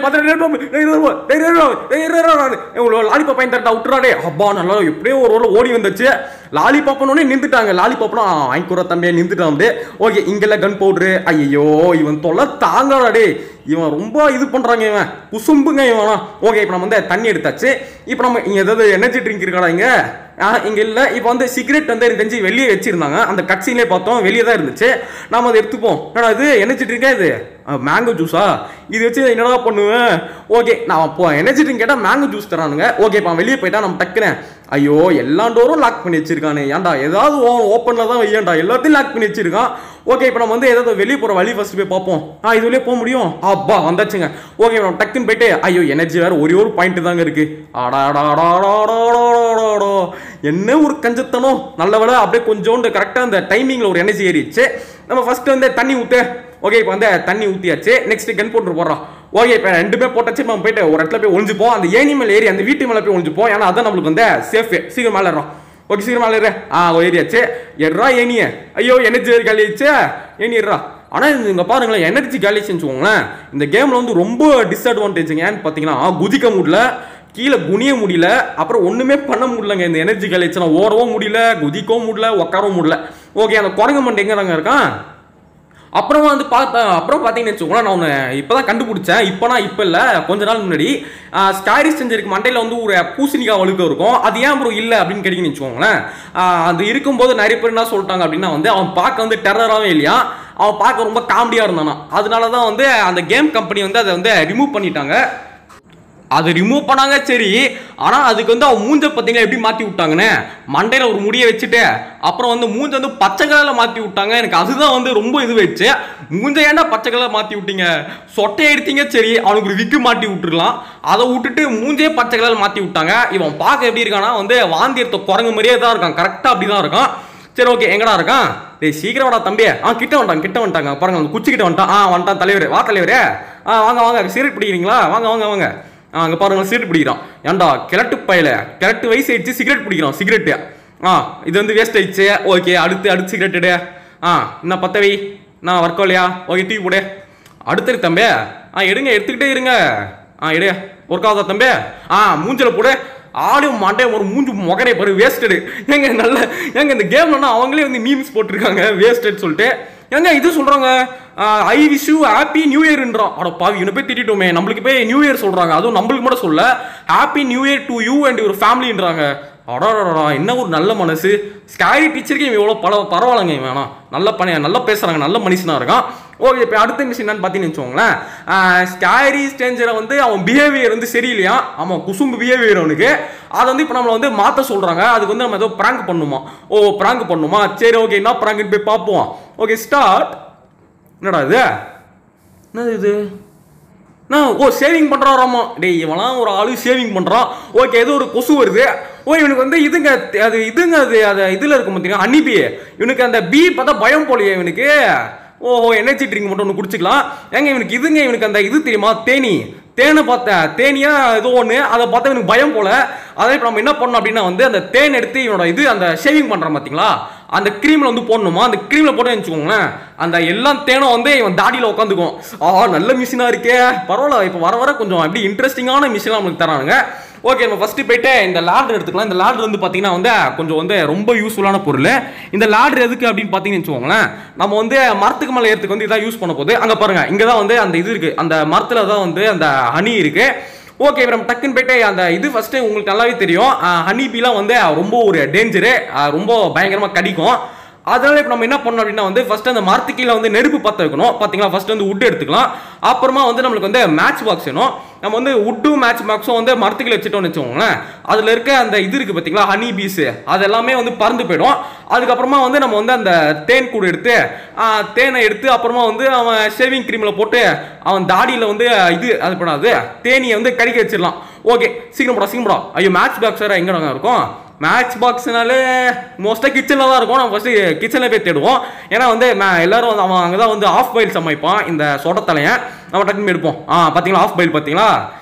பாத்துறானே லாலிபாப் பையன் தரட்டா விட்டுறாடே அப்பா நல்லா எப்படியோ ஒரு ரோல ஓடி வந்துச்சு லாலிபாப் உடனே நின்றுட்டாங்க லாலிபாப்னா வாங்கிக்கூட தம்பியை நின்றுட்டான் அப்படியே ஓகே இங்கெல்லாம் கன் பவுடரு ஐயோ இவன் தொல்லை தாங்கடா டேய் இவன் ரொம்ப இது பண்றாங்க இவன் குசும்புங்க இவனா ஓகே இப்போ நம்ம வந்து தண்ணி எடுத்தாச்சு இப்போ நம்ம இங்க ஏதாவது எனர்ஜி ட்ரிங்க் இருக்காடா இங்க ஆ, இங்க இல்ல இப்போ வந்து சிகரெட் வந்து எனக்கு தெரிஞ்சு வெளியே வச்சிருந்தாங்க அந்த கட்சியிலே பார்த்தோம் வெளியே தான் இருந்துச்சு நாம அதை எடுத்துப்போம் என்னடா இது எனர்ஜி ட்ரிங்கா இது மேங்கோ ஜூஸா இது வச்சு என்னடா பண்ணுவேன் ஓகே நான் அப்போ எனர்ஜி ட்ரிங்க் கேட்டால் மேங்கோ ஜூஸ் தரானுங்க ஓகே இப்போ வெளியே போயிட்டா நம்ம டக்குனேன் ஐயோ எல்லா டோரும் லாக் பண்ணி வச்சிருக்கானே ஏன்டா ஏதாவது ஓப்பனில் தான் வையேன்டா எல்லாத்தையும் லாக் பண்ணி வச்சிருக்கான் ஓகே இப்போ நம்ம வந்து ஏதாவது வெளியே போகிற வழி ஃபர்ஸ்ட் போய் பார்ப்போம் ஆ இது வெளியே போக முடியும் அப்பா வந்தாச்சுங்க ஓகே நம்ம டக்குன்னு போயிட்டு ஐயோ எனர்ஜி வேறு ஒரே ஒரு பாயிண்ட் தாங்க இருக்கு ஆடாடாடாடாடாடாடாடா என்ன ஒரு கஞ்சத்தனம் நல்ல வேலை அப்படியே கொஞ்சோண்டு கரெக்டாக அந்த டைமிங்கில் ஒரு எனர்ஜி ஏறிடுச்சு நம்ம ஃபர்ஸ்ட் வந்து தண்ணி ஊற்று ஓகே இப்போ வந்து தண்ணி ஊற்றியாச்சு நெக்ஸ்ட் கன் போட்டு போடுறோம் ஓகே இப்போ ரெண்டுமே போட்டாச்சு நம்ம போயிட்டு ஒரு இடத்துல போய் ஒளிஞ்சுப்போம் அந்த ஏணி மேலே ஏறி அந்த வீட்டு மேலே போய் ஒளிஞ்சுப்போம் ஏன்னா அதான் நம்மளுக்கு வந்து சேஃப் சீக்கிரம் மேலே ஏறோம் ஓகே சீக்கிரம் மேலே ஏறு ஆ ஏறியாச்சு எட்ரா ஏனிய ஐயோ எனர்ஜி காலியாச்சு ஏனி ஏறா ஆனால் இங்கே பாருங்களேன் எனர்ஜி காலிச்சுன்னு வச்சுக்கோங்களேன் இந்த கேமில் வந்து ரொம்ப டிஸ்அட்வான்டேஜுங்க ஏன்னு பார்த்தீங்கன்னா குதிக்க முடியல கீழே குனிய முடியல அப்புறம் ஒன்றுமே பண்ண முடியலங்க இந்த எனர்ஜி காலிச்சுனா ஓடவும் முடியல குதிக்கவும் முடியல உட்காரவும் முடியல ஓகே அந்த குரங்கு மண்டை எங்கே இருக்கான் அப்புறம் வந்து பார்த்தேன் அப்புறம் பார்த்தீங்கன்னு வச்சுக்கோங்களேன் நான் ஒன்று இப்போ தான் கண்டுபிடிச்சேன் இப்போனா இப்போ இல்லை கொஞ்ச நாள் முன்னாடி ஸ்காரி செஞ்சருக்கு மண்டையில் வந்து ஒரு பூசணிக்காய் வழுக்க இருக்கும் அது ஏன் ப்ரோ இல்லை அப்படின்னு கேட்டிங்கன்னு வச்சுக்கோங்களேன் ஆஹ் அது இருக்கும்போது நிறைய பேர் என்ன சொல்லிட்டாங்க அப்படின்னா வந்து அவன் பார்க்க வந்து டெரராகவே இல்லையா அவன் பார்க்க ரொம்ப காமெடியாக இருந்தானா அதனால தான் வந்து அந்த கேம் கம்பெனி வந்து அதை வந்து ரிமூவ் பண்ணிட்டாங்க அது ரிமூவ் பண்ணாங்க சரி ஆனா அதுக்கு வந்து அவன் மூஞ்ச பார்த்தீங்களா எப்படி மாத்தி விட்டாங்கன்னு மண்டையில ஒரு முடியை வச்சுட்டு அப்புறம் வந்து மூஞ்ச வந்து பச்சை கலர்ல மாத்தி விட்டாங்க எனக்கு அதுதான் வந்து ரொம்ப இது வச்சு மூஞ்ச ஏன்டா பச்சை கலர்ல மாத்தி விட்டீங்க சொட்டை எடுத்தீங்க சரி அவனுக்கு ஒரு விக்கு மாட்டி விட்டுருக்கலாம் அதை விட்டுட்டு மூஞ்சே பச்சை கலர்ல மாத்தி விட்டாங்க இவன் பார்க்க எப்படி இருக்கானா வந்து வாந்தி எடுத்த குரங்கு மாதிரியே தான் இருக்கான் கரெக்டா அப்படி தான் இருக்கான் சரி ஓகே எங்கடா இருக்கான் டேய் சீக்கிரம் வாடா தம்பி ஆ கிட்ட வந்துட்டான் கிட்ட வந்துட்டாங்க பாருங்க அந்த குச்சி கிட்ட வந்துட்டான் ஆ வந்துட்டான் தலைவர் வா தலைவரே ஆ வாங்க வாங்க சிகரெட் பிடிக்கிறீங்களா வாங்க வாங்க வாங்க ஆ அங்கே பாருங்க சிகரெட் பிடிக்கிறான் ஏன்டா கிழட்டு பயல கிழட்டு வயசு ஆயிடுச்சு சிகரெட் பிடிக்கிறான் சிகரெட்டு ஆ இது வந்து வேஸ்ட் ஆயிடுச்சு ஓகே அடுத்து அடுத்து சிகரெட் எடு ஆ என்ன பத்தவை நான் ஒர்க் இல்லையா ஓகே டீ போடு அடுத்து தம்பி ஆ எடுங்க எடுத்துக்கிட்டே இருங்க ஆ எடு ஒர்க் ஆகுதா தம்பி ஆ மூஞ்சில போடு ஆளும் மாட்டேன் ஒரு மூஞ்சு முகரே பாரு வேஸ்டடு ஏங்க நல்ல ஏங்க இந்த கேம்லனா அவங்களே வந்து மீம்ஸ் போட்டிருக்காங்க வேஸ்டட் சொல்லிட்டு ஏங்க இது சொல்றாங்க I wish you happy new இயர்ன்றான் அட பாவி இவனை போய் திட்டிட்டோமே நம்மளுக்கு போய் நியூ இயர் சொல்றாங்க அதுவும் நம்மளுக்கு மட்டும் சொல்ல happy new year to you and ஒரு ஃபேமிலின்றாங்க அடாடா என்ன ஒரு நல்ல மனசு ஸ்காரி டீச்சருக்கு இவன் எவ்வளோ பல பரவாயில்லைங்க இவன் வேணாம் நல்ல பணி நல்லா பேசுறாங்க நல்ல மனுஷனா இருக்கான் ஓகே இப்போ அடுத்த விஷயம் என்னன்னு பார்த்தீங்கன்னு வச்சுக்கோங்களேன் ஸ்காரி ஸ்டேஞ்சரை வந்து அவன் பிஹேவியர் வந்து சரியில்லையா அவன் குசும்பு பிஹேவியர் அவனுக்கு அதை வந்து இப்போ நம்மளை வந்து மாற்ற சொல்கிறாங்க அதுக்கு வந்து நம்ம ஏதோ ப்ராங்க் பண்ணுமா ஓ ப்ராங்க் பண்ணுமா சரி ஓகே என்ன ப்ராங்க்னு போய் பார்ப்போம் ஓகே ஸ்டார்ட் என்னடா இது என்னது இது நான் ஓ சேவிங் பண்ணுறாராமா டேய் இவன்லாம் ஒரு ஆளு சேவிங் பண்ணுறான் ஓகே ஏதோ ஒரு கொசு வருது ஓ இவனுக்கு வந்து இதுங்க அது இதுங்க அது அது இதில் இருக்கும் பார்த்தீங்கன்னா ஹனிபி இவனுக்கு அந்த பி பார்த்தா பயம் போலையே இவனுக்கு ஓஹோ எனர்ஜி ட்ரிங்க் மட்டும் ஒன்று குடிச்சிக்கலாம் ஏங்க இவனுக்கு இதுங்க இவனுக்கு அந்த இது தெரியுமா தேனி தேனை பார்த்தேன் தேனியா ஏதோ ஒன்று அதை பார்த்தா இவனுக்கு பயம் போல அதை இப்போ நம்ம என்ன பண்ணோம் அப்படின்னா வந்து அந்த தேன் எடுத்து இவனோட இது அந்த ஷேவிங் பண்ணுறான் பார்த்தீங்களா அந்த க்ரீமில் வந்து போடணுமா அந்த க்ரீமில் போட்டு வச்சுக்கோங்களேன் அந்த எல்லாம் தேனும் வந்து இவன் தாடியில் உட்காந்துக்கும் ஆ நல்ல மிஷினாக இருக்கே பரவாயில்ல இப்போ வர வர கொஞ்சம் அப்படி இன்ட்ரெஸ்டிங்கான மிஷின்லாம் நம்மளுக்கு தரானுங்க ஓகே நம்ம ஃபஸ்ட்டு போயிட்டு இந்த லேடர் எடுத்துக்கலாம் இந்த லேடர் வந்து பார்த்தீங்கன்னா வந்து கொஞ்சம் வந்து ரொம்ப யூஸ்ஃபுல்லான பொருள் இந்த லேடர் எதுக்கு அப்படின்னு பார்த்தீங்கன்னு வச்சுக்கோங்களேன் நம்ம வந்து மரத்துக்கு மேலே ஏறதுக்கு வந்து இதான் யூஸ் பண்ண போகுது அங்கே பாருங்க இங்கே தான் வந்து அந்த இது இருக்குது அந்த மரத்தில் தான் வந்து அந்த ஹனி இருக்குது ஓகே நம்ம டக்குன்னு போயிட்டு அந்த இது ஃபர்ஸ்ட் உங்களுக்கு நல்லாவே தெரியும் ஹனி பீலாம் வந்து ரொம்ப ஒரு டேஞ்சரு ரொம்ப பயங்கரமாக கடிக்கும் அதனால இப்போ நம்ம என்ன பண்ணோம் அப்படின்னா வந்து ஃபர்ஸ்ட் அந்த மரத்து கீழே வந்து நெருப்பு பற்ற வைக்கணும் பார்த்தீங்களா ஃபர்ஸ்ட் வந்து உட் எடுத்துக்கலாம் அப்புறமா வந்து நம்மளுக்கு வந்து மேட்ச் பாக்ஸ் வேணும் நம்ம வந்து உட்டும் மேட்ச் பாக்ஸும் வந்து மரத்துக்குள்ள வச்சுட்டோம்னு வச்சுக்கோங்களேன் அதில் இருக்க அந்த இது இருக்குது பார்த்தீங்களா ஹனி பீஸ் அது எல்லாமே வந்து பறந்து போயிடும் அதுக்கப்புறமா வந்து நம்ம வந்து அந்த தேன் கூடு எடுத்து ஆ, தேனை எடுத்து அப்புறமா வந்து அவன் ஷேவிங் க்ரீமில் போட்டு அவன் தாடியில் வந்து இது அது பண்ணாது தேனியை வந்து கடிக்க வச்சிடலாம் ஓகே சீக்கிரம் போடா சீக்கிரம் போடா ஐயோ மேட்ச் பாக்ஸ் வேறு எங்கே இருக்கும் மேட்ச் பாக்ஸ்னாலே மோஸ்ட்டாக கிச்சனில் தான் இருக்கும் நம்ம ஃபஸ்ட்டு கிச்சனில் போய் தேடுவோம் ஏன்னா வந்து ம- எல்லாரும் வந்து அவன் அங்கே தான் வந்து ஆஃப் பைல் சமைப்பான் இந்த சொடத்தலையன் நம்ம டக்குன்னு எடுப்போம் ஆ பார்த்தீங்களா ஆஃப் பைல் பார்த்தீங்களா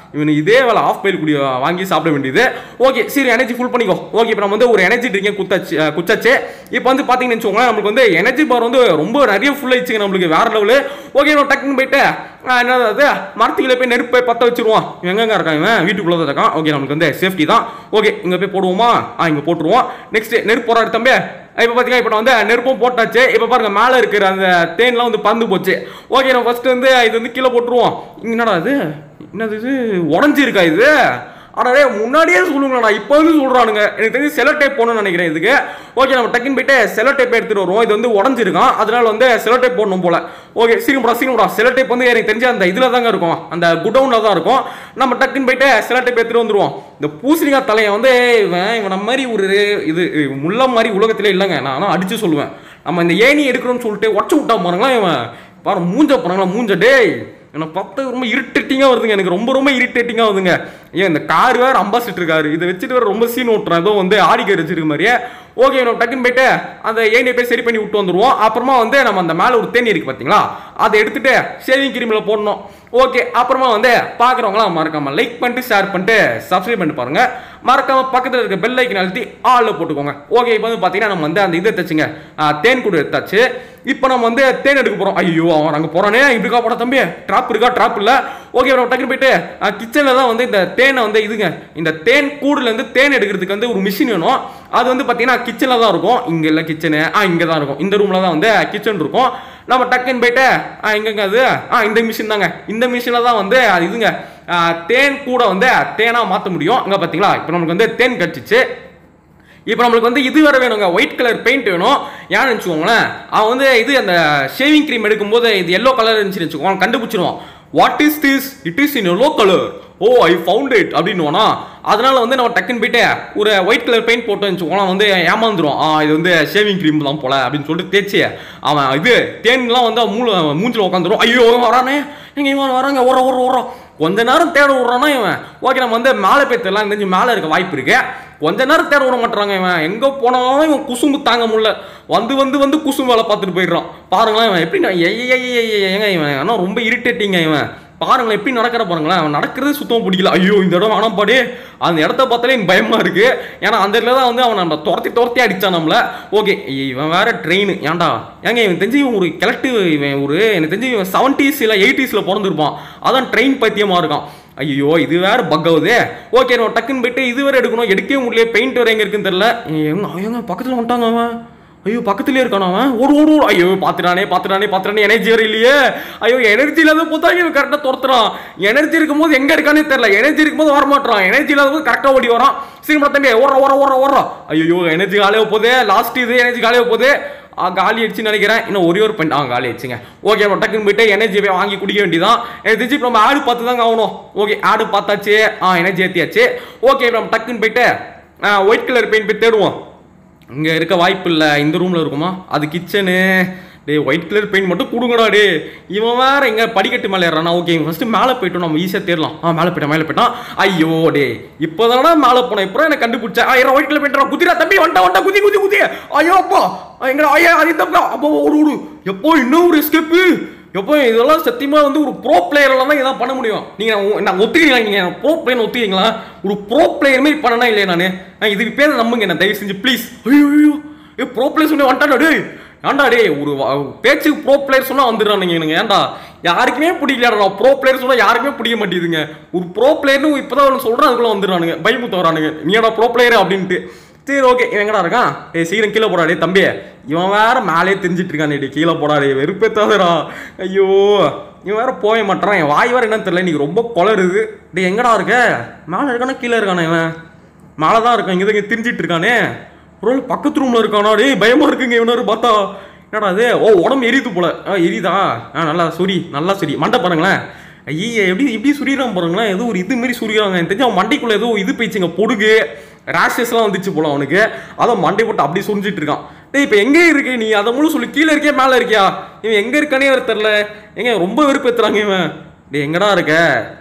இவனு இதே வேலை ஆஃப் பயில் குடி வாங்கி சாப்பிட வேண்டியது ஓகே சரி எனர்ஜி ஃபுல் பண்ணிக்கோ ஓகே இப்போ நம்ம வந்து ஒரு எனர்ஜி ட்ரிங்கை குத்தாச்சு அஹ், குச்சாச்சு இப்போ வந்து பார்த்தீங்கன்னு வச்சுக்கோங்களேன் நம்மளுக்கு வந்து எனர்ஜி பார் வந்து ரொம்ப நிறைய ஃபுல் ஆயிடுச்சுங்க நம்மளுக்கு வேற லெவலு ஓகே நம்ம டக்குன்னு போயிட்டு அஹ், என்னது அது மரத்துக்குள்ள போய் நெருப்பு போய் பற்ற வச்சிருவோம் இவன் எங்கெங்க இருக்கான் இவன் வீட்டுக்குள்ளே தான் இருக்கான் ஓகே நம்மளுக்கு வந்து சேஃப்டி தான் ஓகே இங்கே போய் போடுவோமா ஆ இங்கே போட்டுருவோம் நெக்ஸ்ட் நெருப்பு போறாரு தம்பி இப்போ பார்த்தீங்கன்னா இப்போ நான் வந்து நெருப்பும் போட்டாச்சு இப்போ பாருங்க மேலே இருக்கிற அந்த தேன்லாம் வந்து பறந்து போச்சு ஓகே நம்ம ஃபர்ஸ்ட் வந்து இது வந்து கீழே போட்டுருவோம் இங்க என்னடா இது என்னது இது உடஞ்சிருக்கா இது அடடே முன்னாடியே சொல்லுங்களா இப்போ வந்து சொல்றானுங்க எனக்கு தெரிஞ்சு செலோ டேப் போடணும்னு நினைக்கிறேன் இதுக்கு ஓகே நம்ம டக்குன்னு போயிட்டு செலோ டேப் எடுத்துட்டு வருவோம் இது வந்து உடஞ்சிருக்கான் அதனால வந்து செலோ டேப் போடணும் போல ஓகே சீக்கிரம் சீக்கிரம் செலோ டேப் வந்து எனக்கு தெரிஞ்ச அந்த இதில் தாங்க இருக்கும் அந்த குடவுனில் தான் இருக்கும் நம்ம டக்குன்னு போயிட்டு செலோ டேப் எடுத்துட்டு வந்துருவோம் இந்த பூசணிக்காய் தலையை வந்து இவன் இவன் நம்ம மாதிரி ஒரு இது முள்ள மாதிரி உலகத்திலே இல்லைங்க நான் ஆனால் அடிச்சு சொல்லுவேன் நம்ம இந்த ஏணி எடுக்கணும்னு சொல்லிட்டு உடச்சு விட்டா பாருங்களா இவன் பாரு மூஞ்ச போறாங்களா மூஞ்ச டேய் எனக்கு பார்த்து ரொம்ப இரிட்டேட்டிங்காக வருதுங்க எனக்கு ரொம்ப ரொம்ப இரிட்டேட்டிங்காக வருதுங்க ஏன் இந்த கார் வேறு அம்பாசிட்டர் கார் இதை வச்சுட்டு வேறு ரொம்ப சீன் ஓட்டுறேன் ஏதோ வந்து ஆடி கார் வச்சிருக்க மாதிரியே ஓகே நம்ம டக்குன்னு போயிட்டு அந்த ஏணியை போய் சரி பண்ணி விட்டு வந்துருவோம் அப்புறமா வந்து நம்ம அந்த மேலே ஒரு தேனி இருக்கு பார்த்தீங்களா அதை எடுத்துட்டு ஷேவிங் கிரீமில் போடணும் ஓகே அப்புறமா வந்து பார்க்குறவங்களாம் மறக்காம லைக் பண்ணிட்டு ஷேர் பண்ணிட்டு சப்ஸ்கிரைப் பண்ணிட்டு பாருங்க மறக்காம பக்கத்தில் இருக்க பெல் ஐக்கன் அழுத்தி ஆளில் போட்டுக்கோங்க ஓகே இப்போ வந்து பார்த்தீங்கன்னா நம்ம வந்து அந்த இதை தச்சுங்க தேன் கூடு எடுத்தாச்சு இப்போ நம்ம வந்து தேன் எடுக்க போகிறோம் ஐயோ அவன் அங்கே போகிறானே இப்படிக்கா போட தம்பி ட்ராப் இருக்கா ட்ராப் இல்லை ஓகே நம்ம டக்குனு போயிட்டு கிச்சனில் தான் வந்து இந்த தேனை வந்து இதுங்க இந்த தேன் கூடுலேருந்து தேன் எடுக்கிறதுக்கு வந்து ஒரு மிஷின் வேணும் அது வந்து பார்த்தீங்கன்னா கிச்சனில் தான் இருக்கும் இங்கே இல்லை கிச்சனு ஆ இங்கே தான் இருக்கும் இந்த ரூமில் தான் வந்து கிச்சன் இருக்கும் நம்ம டக்குன்னு போயிட்டு ஆ எங்கங்க அது ஆ இந்த மிஷின் தாங்க இந்த மிஷினில் தான் வந்து அது இதுங்க ஆ, தேன் கூட வந்து தேனாக மாற்ற முடியும் அங்கே பார்த்தீங்களா இப்போ நமக்கு வந்து தேன் கடிச்சிச்சு இப்போ நம்மளுக்கு வந்து இது வேற வேணுங்க ஒயிட் கலர் பெயிண்ட் வேணும் ஏன்னு வச்சுக்கோங்களேன் அவன் வந்து இது அந்த ஷேவிங் க்ரீம் எடுக்கும்போது இது எல்லோ கலர் இருந்துச்சுன்னு வச்சுக்கோங்க கண்டுபிடிச்சிருவான் what is this it is in yellow colour oh I found it அப்படின்னுவானா அதனால வந்து நம்ம டக்குன்னு போயிட்டு ஒரு ஒயிட் கலர் பெயிண்ட் போட்டு வச்சுக்கோங்களேன் வந்து ஏமாந்துரும் ஆ இது வந்து ஷேவிங் க்ரீம் தான் போல அப்படின்னு சொல்லிட்டு தேய்ச்சி அவன் இது தேன்லாம் வந்து அவன் மூளை மூஞ்சில் உட்காந்துரும் ஐயோ இவன் வரானே எங்க இவன் வராங்க ஓர ஓர ஓரம் கொஞ்ச நேரம் தேட விட்றானா இவன் ஓகே நம்ம வந்து மேலே போய் தெரியலாம் தெரிஞ்சு மேலே இருக்க வாய்ப்பு இருக்கு கொஞ்ச நேரம் தேட விட மாட்டாங்க இவன் எங்க போனாலும் இவன் குசும்பு தாங்க முடியல வந்து வந்து வந்து குசும்பு வேலை பார்த்துட்டு போயிடுறான் பாருங்களேன் இவன் எப்படி நான் ஏய், ஏய், ஏய், ஏய், ஏங்க இவன் ஆனால் ரொம்ப இரிட்டேட்டிங்க இவன் பாருங்களேன் எப்படி நடக்கிற பாருங்களேன் அவன் நடக்கிறது சுத்தமாக பிடிக்கல ஐயோ இந்த இடம் வேணாம் பாடி அந்த இடத்த பார்த்தாலே எனக்கு பயமா இருக்கு ஏன்னா அந்த இடத்துல தான் வந்து அவன் நம்ம துரத்தி துரத்தி அடிச்சான் நம்மள ஓகே இவன் வேற ட்ரெயின் ஏன்டா ஏங்க இவன் தெரிஞ்சு இவன் ஒரு கிழட்டு இவன் ஒரு எனக்கு தெரிஞ்சு இவன் செவன்டீஸ் இல்லை எயிட்டிஸில் பிறந்திருப்பான் அதான் ட்ரெயின் பைத்தியமா இருக்கான் ஐயோ இது வேற பக் ஆகுது ஓகே நம்ம டக்குன்னு போயிட்டு இது வேற எடுக்கணும் எடுக்கவே முடியல பெயிண்ட் வேற எங்க இருக்குன்னு தெரியல எங்க எங்க பக்கத்துல வந்துட்டாங்க அவன் ஐயோ பக்கத்துலயே இருக்கான அவன் ஓடு ஓடு ஓடு. ஐயோ பாத்துட்டானே பாத்துட்டானே பாத்துட்டானே எனர்ஜி வேற இல்லையே ஐயோ எனர்ஜி இல்லாத போதா இவன் கரெக்டா துரத்துறான் எனர்ஜி இருக்கும்போது எங்க இருக்கானே தெரியல எனர்ஜி இருக்கும்போது வர மாட்டான் எனர்ஜி இல்லாத போது கரெக்டா ஓடி வரான் சீக்கிரம் தம்பி ஓடுற ஓடுற ஓடுற ஓடுற ஐயோ எனர்ஜி காலியாக போகுது லாஸ்ட் இது எனர்ஜி காலியாக போகுது ஆ, காலி அடிச்சுன்னு நினைக்கிறேன் இன்னும் ஒரே ஒரு பெண் ஆ காலி அடிச்சுங்க ஓகே நம்ம டக்குன்னு போயிட்டு எனர்ஜி போய் வாங்கி குடிக்க வேண்டியதான் எனக்கு தெரிஞ்சு இப்ப நம்ம ஆடு பார்த்து தாங்க ஆகணும் ஓகே ஆடு பார்த்தாச்சு ஆ எனர்ஜி ஏற்றியாச்சு ஓகே இப்ப நம்ம டக்குன்னு போயிட்டு ஒயிட் கலர் பெயிண்ட் போய் தேடுவோம் இங்கே இருக்க வாய்ப்பு இல்லை இந்த ரூமில் இருக்குமா அது கிச்சனு டேய் ஒயிட் கலர் பெயிண்ட் மட்டும் கொடுங்கடா டே இவன் வேற எங்க படிக்கட்டு மேலே ஏறானா ஓகே ஃபர்ஸ்ட் மேலே போயிட்டோம் நம்ம ஈஸியாக தேடலாம் ஆ மேலே போயிட்டான் மேலே போயிட்டான் ஐயோ டே இப்போதானடா மேலே போனேன் இப்போ எனக்கு கண்டுபிடிச்சா ஆயிரம் ஒயிட் கலர் பெயிண்ட் குதிரா தம்பி வண்டா வண்டா குதி குதி குதி ஐயோ அப்பா எங்கடா ஐயா அது தம்பா அப்போ ஒரு ஒரு எப்போ இன்னும் ஒரு எஸ்கேப்பு எப்போ இதெல்லாம் சத்தியமா வந்து ஒரு ப்ரோ பிளேயர்லாம் தான் இதான் பண்ண முடியும் நீங்க நான் நான் ஒத்துக்கிறீங்களா நீங்க ப்ரோ பிளேயர் ஒத்துக்கிறீங்களா ஒரு ப்ரோ பிளேயர் மாதிரி பண்ணனா இல்லையா நானு நான் இதுக்கு பேர் நம்புங்க என்ன தயவு செஞ்சு ப்ளீஸ் ஐயோ ஐயோ ஏ ப்ரோ பிளேயர் சொன்ன வந்துட்டாடா டேய் ஏன்டா டேய் ஒரு வ- பேச்சுக்கு ப்ரோ பிளேயர் சொன்னா வந்துடுறானுங்க எனக்கு ஏன்டா யாருக்குமே பிடிக்கலடா ப்ரோ பிளேயர் சொன்னா யாருக்குமே பிடிக்க மாட்டேங்குதுங்க ஒரு ப்ரோ பிளேயர்னு இப்பதான் ஒன்று சொல்றேன் அதுக்குள்ள வந்துடுறானுங்க பயமுத்து வரானுங்க நீடா ப்ரோ பிளேயர் அப்படின்ட்டு சரி ஓகே இவன் எங்கடா இருக்கான் ஏய் சீக்கிரம் கீழே போடா டேய் தம்பி இவன் வேற மேலே தெரிஞ்சிட்டு இருக்கான் டேய் கீழே போடா டேய் வெறுப்பேத்தாதடா ஐயோ இவன் வேற போய மாட்டான் என் வாய் வேற என்னன்னு தெரியல இன்னைக்கு ரொம்ப கொளருது டேய் எங்கடா இருக்க மேலே இருக்கானா கீழே இருக்கானா இவன் மேலே தான் இருக்கான் இங்கே தான் திரிஞ்சிட்டு இருக்கானே ஒரு வேளை பக்கத்து ரூம்ல இருக்கானா டேய் பயமா இருக்குங்க இவனாரு பார்த்தா என்னடா அது ஓ உடம்பு எரியுது போல ஆ எரியுதா ஆ நல்லா சுரி நல்லா சுரி மண்டை பாருங்களேன் ஐய எப்படி இப்படி சுரிகிறான் பாருங்களேன் ஏதோ ஒரு இது மாரி சுரிகிறாங்க எனக்கு தெரிஞ்சு அவன் மண்டைக்குள்ள ஏதோ இது போயிடுச்சுங்க பொடுகு ரேஷஸ்லாம் வந்துச்சு போல அவனுக்கு அதான் மண்டை போட்டு அப்படி சுரிஞ்சிட்டு இருக்கான் டேய் இப்போ எங்கே இருக்கு நீ அதை முழு சொல்லி கீழே இருக்கே மேலே இருக்கியா இவன் எங்கே இருக்கானே வேற தெரில எங்க ரொம்ப வெறுப்பேத்துறாங்க இவன் டேய் எங்கடா இருக்க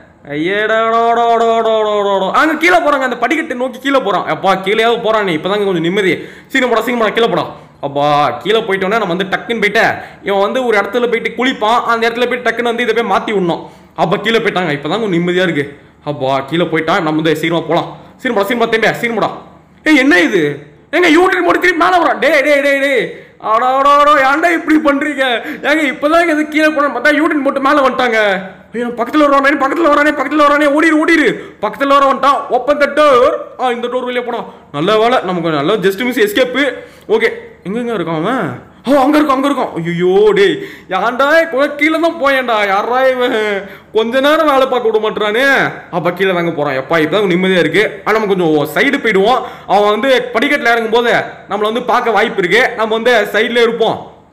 ஐயடாடோடோடோடோடோடோ அங்க கீழே போறாங்க அந்த படிக்கட்டை நோக்கி கீழே போறான் அப்பா கீழேயாவது போறான் நீ இப்பதாங்க கொஞ்சம் நிம்மதி சீக்கிரம் போடா சீக்கிரம் போடா கீழே போடா அப்பா கீழே போயிட்டோன்னே நம்ம வந்து டக்குன்னு போயிட்டு இவன் வந்து ஒரு இடத்துல போயிட்டு குளிப்பான் அந்த இடத்துல போயிட்டு டக்குன்னு வந்து இதை போய் மாத்தி விடணும் அப்ப கீழே போயிட்டாங்க இப்பதான் கொஞ்சம் நிம்மதியா இருக்கு அப்பா கீழே போயிட்டான் நம்ம வந்து சீக்கிரமா போலாம் சீக்கிரமா சீக்கிரமா தேம்பியா சீக்கிரமாடா ஏய் என்ன இது ஏங்க யூடியூப் போட்டு திருப்பி மேலே வரான் டே டே டே டே ஆடாடாடா ஏன்டா இப்படி பண்றீங்க ஏங்க இப்பதான் இது கீழே போன பார்த்தா யூடியூப் போட்டு மேலே வந்துட்டாங்க ஐயோ பக்கத்தில் வரானே பக்கத்தில் வரானே பக்கத்தில் வரானே ஓடிரு ஓடிரு பக்கத்தில் வர வந்துட்டான் ஓப்பன் த டோர் ஆ இந்த டோர் வெளியே போனோம் நல்ல வேலை நமக்கு நல்ல ஜஸ்ட் மிஸ் எஸ்கேப்பு ஓகே எங்கெங்க இருக்கான் அவன் ஓ அங்க இருக்கும் அங்க இருக்கும் ஐயோ டேய் யாண்டா கூட கீழே தான் போயேன்டா யாரா இவன் கொஞ்ச நேரம் வேலை பார்க்க விட மாட்டானே அப்ப கீழே தாங்க போறான் எப்பா இப்பதான் நிம்மதியா இருக்கு ஆனா நம்ம கொஞ்சம் சைடு போயிடுவோம் அவன் வந்து படிக்கட்டில் இறங்கும் போது நம்மள வந்து பார்க்க வாய்ப்பு இருக்கு நம்ம வந்து சைட்ல இருப்போம்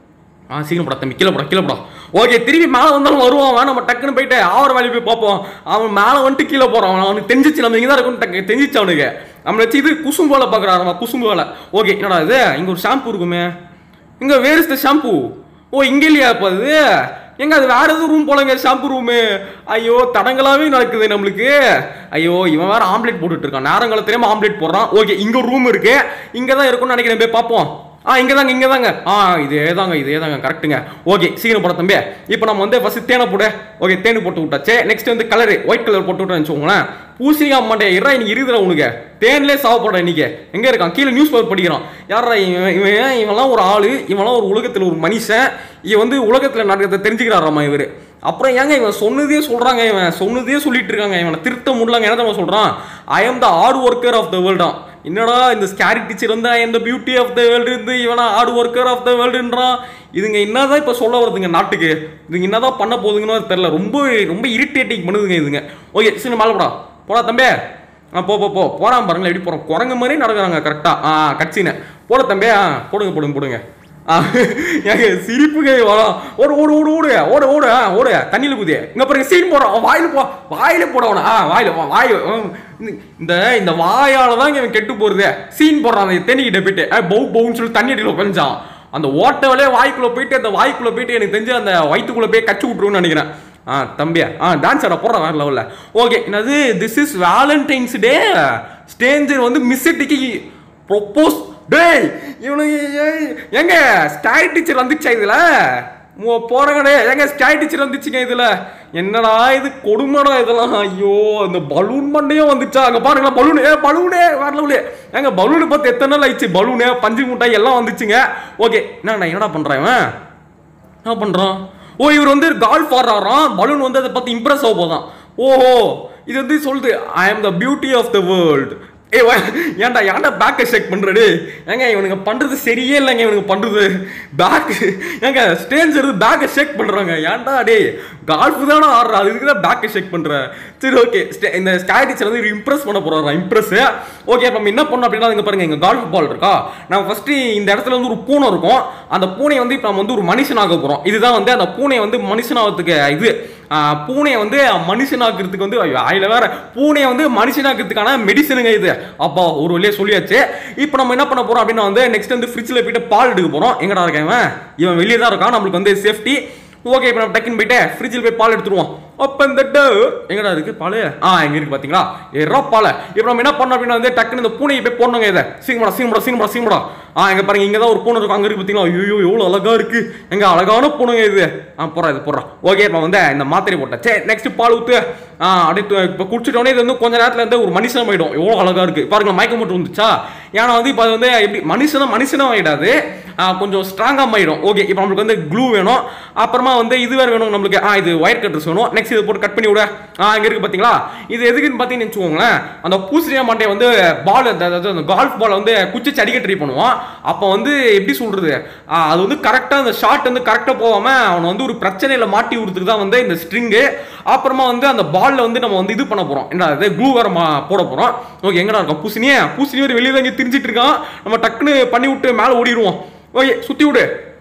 ஆ சீக்கிரம் போடா தம்பி கீழே போடா கீழே போடா ஓகே திருப்பி மேலே வந்தாலும் வருவான் அவன் நம்ம டக்குன்னு போயிட்டு ஆவர வேலையை போய் பார்ப்போம் அவன் மேலே வந்துட்டு கீழே போறான் அவன் அவனுக்கு தெரிஞ்சிச்சு நம்ம இங்கே தான் இருக்கும் டக்கு தெரிஞ்சிச்சு அவனுக்கு நம்மளை வச்சு இது குசும்பு வேலை பார்க்குறான் அவன் குசும்பு வேலை ஓகே என்னடா இது இங்கே ஒரு ஷாம்பு இருக்குமே இங்கே வேர் இஸ் த ஷாம்பு ஓ இங்கே இல்லையா இப்போ அது எங்க அது வேற எதுவும் ரூம் போலங்க ஷாம்பு ரூமு ஐயோ தடங்களாவே நடக்குது நம்மளுக்கு ஐயோ இவன் வேற ஆம்லெட் போட்டுட்டு இருக்கான் நேரங்கால தெரியாம ஆம்லெட் போடுறான் ஓகே இங்க ஒரு ரூம் இருக்கு இங்க தான் இருக்கும்னு நினைக்கிறேன் போய் பார்ப்போம் ஆ இங்க தாங்க இங்க தாங்க ஆ இதே தாங்க இதே தாங்க கரெக்ட்டுங்க ஓகே சீக்கிரம் போட தம்பி இப்போ நம்ம வந்து ஃபர்ஸ்ட் தேனை போடு ஓகே தேனு போட்டு விட்டாச்சு நெக்ஸ்ட் வந்து கலரு ஒயிட் கலர் போட்டு விட்டோம்னு வச்சுக்கோங்களேன் பூசணிக்காய் மாட்டே இரா இன்னைக்கு இருக்குதுடா உனக்கு தேன்லேயே சாவப்படுற இன்னைக்கு எங்க இருக்கான் கீழே நியூஸ் பேப்பர் படிக்கிறான் யாரா இவன் இவன் இவன்லாம் ஒரு ஆளு இவன்லாம் ஒரு உலகத்தில் ஒரு மனுஷன் இவன் வந்து உலகத்தில் நடக்கிறத தெரிஞ்சுக்கிறாராமா இவர் அப்புறம் ஏங்க இவன் சொன்னதே சொல்றாங்க இவன் சொன்னதே சொல்லிட்டு இருக்காங்க இவனை திருத்த முடியலங்க என்ன தெரியுமா சொல்றான் I am the hard worker of the வேர்ல்டாம் என்னடா இந்த ஸ்கேரி டீச்சர் வந்து I the beauty of the world இருந்து இவனா ஹார்ட் ஒர்க்கர் ஆஃப் த வேர்ல்டுன்றான் இதுங்க என்னதான் இப்போ சொல்ல வருதுங்க நாட்டுக்கு இதுங்க என்னதான் பண்ண போகுதுங்கன்னு தெரியல ரொம்ப ரொம்ப இரிட்டேட்டிங் பண்ணுதுங்க இதுங்க ஓகே சரி மேலே போடா போடா தம்பி ஆ போ போ போ போறான் பாருங்களேன் எப்படி போறோம் குரங்கு மாதிரி நடக்கிறாங்க கரெக்டா ஆ கட்சின்னு போட தம்பி ஆ போடுங்க போடுங்க போடுங்க ஆ, ஏங்க சிரிப்புங்க வரும் ஓடு ஓடு ஓடு ஓடு ஓடு ஓடு ஆ, ஓடு தண்ணியில் குதி இங்க பாருங்க சீன் போடுறான் அவன் வாயில போ வாயில போடவன ஆ வாயில வா- வாய் ம், இந்த- இந்த இந்த வாயால தான் இவன் கெட்டு போறது சீன் போடுறான் அந்த தேனிக்கிட்ட போயிட்டு ஆ, பவு பவுன்னு சொல்லி தண்ணி அடியில் உட்காந்துச்சான் அந்த ஓட்டவலே வாய்க்குள்ள போயிட்டு அந்த வாய்க்குள்ள போயிட்டு எனக்கு தெரிஞ்சு அந்த வயிற்றுக்குள்ள போய் கச்சு விட்டுருன்னு நினைக்கிறேன் ஆ தம்பியா ஆ டான்ஸ் ஆட போடுறேன் வேற லெவலில் ஓகே என்னது this is Valentine's day stranger வந்து மிஸ் டிக்கி ப்ரொப்போஸ் டேய் இவனுக்கு ஏய், ஏங்க ஸ்டாய் டீச்சர் வந்துச்சா இதுல மு- போறங்க டேய் ஏங்க ஸ்டாய் டீச்சர் வந்துச்சுங்க இதுல என்னடா இது கொடுமைடா இதெல்லாம் ஐயோ இந்த பலூன் மண்டையும் வந்துச்சா அங்க பாருங்களா பலூன் ஏ பலூனே வேற லெவலு ஏங்க பலூனு பார்த்து எத்தனை நாள் ஆயிடுச்சு பலூனு பஞ்சு முட்டாய் எல்லாம் வந்துச்சுங்க ஓகே என்னடா என்னடா பண்றேன் இவன் என்ன பண்றான் ஓ இவர் வந்து கால்ஃப் ஆடுறாராம் பலூன் வந்து அதை பார்த்து இம்ப்ரெஸ் ஆக போதான் ஓஹோ இது வந்து சொல்லுது I am the beauty of the world ஏ ஏன்டா ஏன்டா பேக்கை செக் பண்றடு ஏங்க இவனுங்க பண்றது சரியே இல்லைங்க இவனுங்க பண்றது பேக் ஏங்க ஸ்டேஞ்சர் பேக்கை செக் பண்றாங்க ஏன்டா டேய் கால்ஃப் தானே ஆடுறா அதுக்கு தான் பேக்கை செக் பண்ற சரி ஓகே இந்த ஸ்டாய் டீச்சர் வந்து இம்ப்ரெஸ் பண்ண போறாரா இம்ப்ரெஸ் ஓகே நம்ம என்ன பண்ணோம் அப்படின்னா இங்க பாருங்க இங்க கால்ஃப் பால் இருக்கா நம்ம ஃபர்ஸ்ட் இந்த இடத்துல வந்து ஒரு பூனை இருக்கும் அந்த பூனை வந்து இப்போ நம்ம வந்து ஒரு மனுஷனாக போறோம் இதுதான் வந்து அந்த பூனை வந்து மனுஷனாகிறதுக்கு இது ஆஹ், பூனையை வந்து மனுஷனாக்குறதுக்கு வந்து ஐயோ, ஆயில வேற பூனையை வந்து மனுஷனாக்குறதுக்கான மெடிசனுங்க இது அப்பா ஒரு வழியா சொல்லியாச்சு இப்போ நம்ம என்ன பண்ண போறோம் அப்படின்னா வந்து நெக்ஸ்ட் வந்து ஃப்ரிட்ஜில் போயிட்டு பால் எடுக்க போறோம் எங்கடா இருக்கேன் இவன் இவன் வெளியே தான் இருக்கான் நம்மளுக்கு வந்து சேஃப்டி ஓகே இப்போ நம்ம டக்குன்னு போயிட்டு ஃப்ரிட்ஜில் போய் பால் எடுத்துருவோம் அப்போ இந்த டோர் எங்கடா இருக்கு பால் ஆ எங்க இருக்கு பாத்தீங்களா ஏறா பால் இப்போ நம்ம என்ன பண்ணோம் அப்படின்னா வந்து டக்குன்னு இந்த பூனையை போய் போடணுங்க இதை சீங்கடா சீங்கடா சீங்கடா சீங்கடா ஆ எங்க பாருங்க இங்க தான் ஒரு பூனை இருக்கும் அங்க இருக்கு பாத்தீங்களா ஐயோ எவ்வளவு அழகா இருக்கு எங்க அழகான பூனைங்க இது ஆ போறா இது போடுறா ஓகே இப்போ வந்து இந்த மாத்திரை போட்டேன் சரி நெக்ஸ்ட் பால் ஊத்து ஆ அடுத்து இப்போ குடிச்சிட்டோன்னே இது வந்து கொஞ்ச நேரத்துல இருந்து ஒரு மனுஷன் ஆயிடும் எவ்வளவு அழகா இருக்கு பாருங்க மயக்கம் மட்டும் வந்துச்சா ஏன்னா வந்து இப்போ அது வந்து எப்படி மனுஷனா மனுஷனா ஆயிடாது ஆ, கொஞ்சம் ஸ்ட்ராங்காக ஆயிடும் ஓகே இப்போ நம்மளுக்கு வந்து க்ளூ வேணும் அப்புறமா வந்து இது வேறு வேணும் நம்மளுக்கு ஆ இது ஒயர் கட்டர்ஸ் வேணும் நெக்ஸ்ட் இது போட்டு கட் பண்ணி விட ஆ இங்கே இருக்கு பார்த்தீங்களா இது எதுக்குன்னு பார்த்தீங்கன்னு வச்சுக்கோங்களேன் அந்த பூசணியா மாட்டை வந்து பால் அதாவது அந்த கால்ஃப் பால் வந்து குச்சிச்சு அடிக்க ட்ரை பண்ணுவான் அப்போ வந்து எப்படி சொல்றது ஆ, அது வந்து கரெக்டாக அந்த ஷாட் வந்து கரெக்டாக போகாமல் அவனை வந்து ஒரு பிரச்சனையில் மாட்டி விடுறதுக்கு தான் வந்து இந்த ஸ்ட்ரிங்கு அப்புறமா வந்து அந்த பால்ல வந்து நம்ம வந்து இது பண்ண போறோம் என்ன அது க்ளூ வேற மா- போட போறோம் ஓகே எங்கடா இருக்கோம் பூசணியே பூசணி ஒரு வெளியே தான் இங்கே திரிஞ்சிட்டு இருக்கான் நம்ம டக்குன்னு பண்ணி விட்டு மேலே ஓடிடுவோம் ஓகே சுத்தி விடு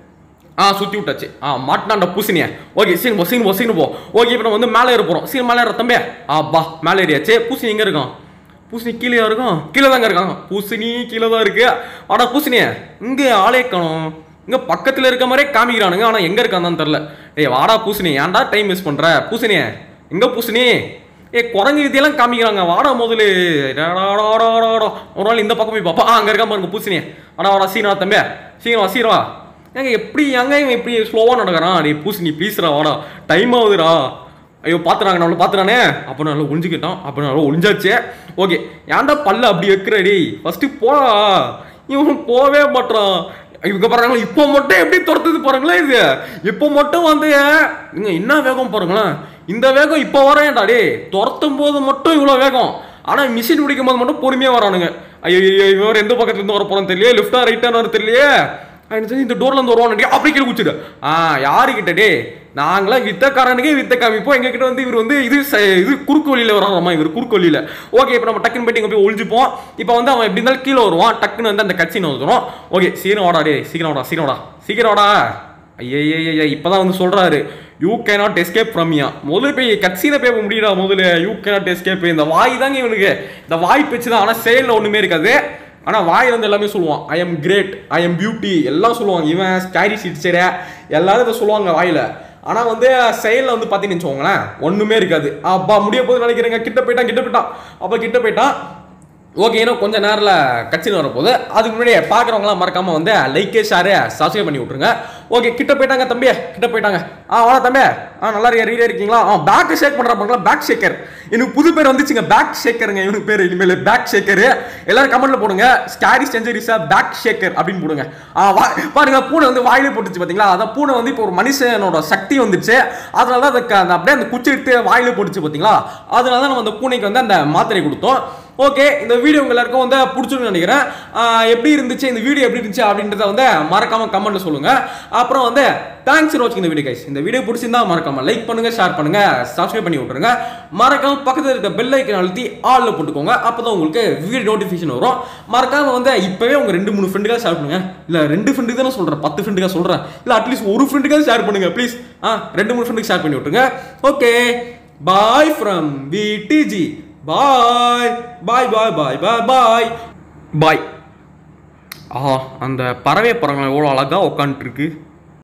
ஆ சுத்தி விட்டாச்சு ஆ மாட்டினாண்ட பூசணிய ஓகே சீன் போ சீன் போ சீன் போ ஓகே இப்போ நம்ம வந்து மேலே ஏற போறோம் சீன் மேலே ஏற தம்பி ஆ பா மேலே ஏறியாச்சு பூசணி எங்க இருக்கான் பூசணி கீழே இருக்கும் கீழே தாங்க இருக்கான் பூசணி கீழே தான் இருக்கு ஆனா பூசணிய இங்க ஆளே காணோம் இங்க பக்கத்துல இருக்க மாதிரியே காமிக்கிறானுங்க ஆனா எங்க இருக்கான்னு தெரியல ஏய் வாடா பூசணி ஏன்டா டைம் வேஸ்ட் பண்ற பூசணிய எங்க பூசணி ஏ குரங்கு வித்தியெல்லாம் காமிக்கிறாங்க வாடா முதல்ல டடாடாடாடாடா. ஒரு நாள் இந்த பக்கம் போய் பாப்பா ஆ, அங்க இருக்கான் பாருங்க பூசணிய அடா வாடா சீனா தம்பி சீனவா சீனவா ஏங்க எப்படி எங்க இவன் இப்படி ஸ்லோவாக நடக்கிறான் டேய் பூசணி ப்ளீஸ்ரா வாடா டைம் ஆகுதுடா ஐயோ பார்த்துறாங்க நம்மளை பார்த்துறானே அப்போ நல்லா ஒளிஞ்சுக்கிட்டோம் அப்போ நல்லா ஒளிஞ்சாச்சு ஓகே ஏன்டா பல்ல அப்படி வைக்கிறடி ஃபர்ஸ்ட் போடா இவன் போவே மாட்டான் இவங்க பாருங்களா இப்போ மட்டும் எப்படி துரத்துது பாருங்களேன் இது இப்போ மட்டும் வந்து இங்க என்ன வேகம் பாருங்களேன் இந்த வேகம் இப்போ வரேன்டா டே துரத்தும் போது மட்டும் இவ்வளோ வேகம் ஆனால் மிஷின் பிடிக்கும் போது மட்டும் பொறுமையாக வரானுங்க ஐயோ ஐயோ இவர் எந்த பக்கத்துல இருந்து வர போறோம் தெரியல லெஃப்டா ரைட்டான வர தெரியலையே எனக்கு தெரிஞ்சு இந்த டோர்ல இருந்து வருவான் அப்படி கீழே குச்சிடு ஆ யாருக்கிட்ட டே நாங்களாம் வித்தக்காரனுக்கே வித்த காமிப்போம் எங்க கிட்ட வந்து இவர் வந்து இது ச- இது குறுக்கு வழியில வராமா இவர் குறுக்கு வழியில ஓகே இப்போ நம்ம டக்குன்னு போயிட்டு இங்க போய் ஒளிஞ்சுப்போம் இப்போ வந்து அவன் எப்படி இருந்தாலும் கீழே வருவான் டக்குன்னு வந்து அந்த கட்சின்னு வந்துடும் ஓகே சீக்கிரம் வாடா டே சீக்கிரம் வாடா சீக்கிரம் வாடா சீக்கிரம் வாடா ஐயய்யய்ய இப்பதான் வந்து சொல்றாரு you cannot escape from ya முதல்ல போய் கட்சியில போய் முடியடா முதல்ல யூ கேனாட் எஸ்கேப் இந்த வாய் தாங்க இவனுக்கு இந்த வாய் பேச்சு தான் ஆனால் செயலில் ஒண்ணுமே இருக்காது ஆனா வாய் வந்து எல்லாமே சொல்லுவான் I am great I am beauty எல்லாம் சொல்லுவாங்க இவன் ஸ்டாரி சிட்சர எல்லாரும் இதை சொல்லுவாங்க வாயில ஆனா வந்து செயல்ல வந்து பாத்தீங்கன்னு வச்சுக்கோங்களேன் ஒண்ணுமே இருக்காது அப்பா முடிய போது நினைக்கிறேங்க கிட்ட போயிட்டான் கிட்ட போயிட்டான் அப்ப கிட்ட போயிட்டான் ஓகே இன்னும் கொஞ்சம் நேரில் கட்சியில் வரப்போகுது அதுக்கு முன்னாடி பார்க்குறவங்களாம் மறக்காம வந்து லைக்கு ஷேரு சப்ஸ்கிரைப் பண்ணி விட்ருங்க ஓகே கிட்ட போயிட்டாங்க தம்பி கிட்ட போயிட்டாங்க ஆ வாடா தம்பி ஆ நல்லா இருக்க ரீடியாக இருக்கீங்களா ஆ பேக் ஷேக் பண்ணுற பாருங்களா பேக் ஷேக்கர் எனக்கு புது பேர் வந்துச்சுங்க பேக் ஷேக்கருங்க இவனுக்கு பேர் இனிமேல் பேக் ஷேக்கர் எல்லாரும் கமெண்ட்ல போடுங்க ஸ்டாரி செஞ்சரிஸா பேக் ஷேக்கர் அப்படின்னு போடுங்க ஆ வா பாருங்க பூனை வந்து வாயிலே போட்டுச்சு பார்த்தீங்களா அதான் பூனை வந்து இப்போ ஒரு மனுஷனோட சக்தி வந்துச்சு அதனால தான் அதுக்கு அந்த அப்படியே அந்த குச்சி எடுத்து வாயிலே போட்டுச்சு பார்த்தீங்களா அதனால தான் நம்ம அந்த பூனைக்கு வந்து அந்த மாத்திரை கொடுத்தோம் ஓகே இந்த வீடியோ உங்க எல்லாருக்கும் வந்து பிடிச்சிருக்குன்னு நினைக்கிறேன் ஆஹ் எப்படி இருந்துச்சு இந்த வீடியோ எப்படி இருந்துச்சு அப்படின்றத வந்து மறக்காம கமெண்ட்ல சொல்லுங்க அப்புறம் வந்து தேங்க்ஸ் வாட்சிங் இந்த வீடியோ கைஸ் இந்த வீடியோ பிடிச்சிருந்தா மறக்காம லைக் பண்ணுங்க ஷேர் பண்ணுங்க சப்ஸ்கிரைப் பண்ணி விட்டுருங்க மறக்காம பக்கத்துல இருக்க பெல் ஐக்கன் அழுத்தி ஆல்ல போட்டுக்கோங்க அப்பதான் உங்களுக்கு வீடியோ நோட்டிஃபிகேஷன் வரும் மறக்காம வந்து இப்பவே உங்க ரெண்டு மூணு ஃப்ரெண்டுக்காக ஷேர் பண்ணுங்க இல்ல ரெண்டு ஃப்ரெண்டுக்கு தானே சொல்றேன் பத்து ஃப்ரெண்டுக்காக சொல்றேன் இல்ல அட்லீஸ்ட் ஒரு ஃப்ரெண்டுக்காக ஷேர் பண்ணுங்க ப்ளீஸ் ஆ ரெண்டு மூணு ஃப்ரெண்டுக்கு ஷேர் பண்ணி விட்டுருங்க ஓகே பாய் ஃப்ரம் விடிஜி bye bye bye bye bye bye bye ஆஹா அந்த பறவை பறவை எவ்வளோ அழகாக உட்காந்துட்டு இருக்கு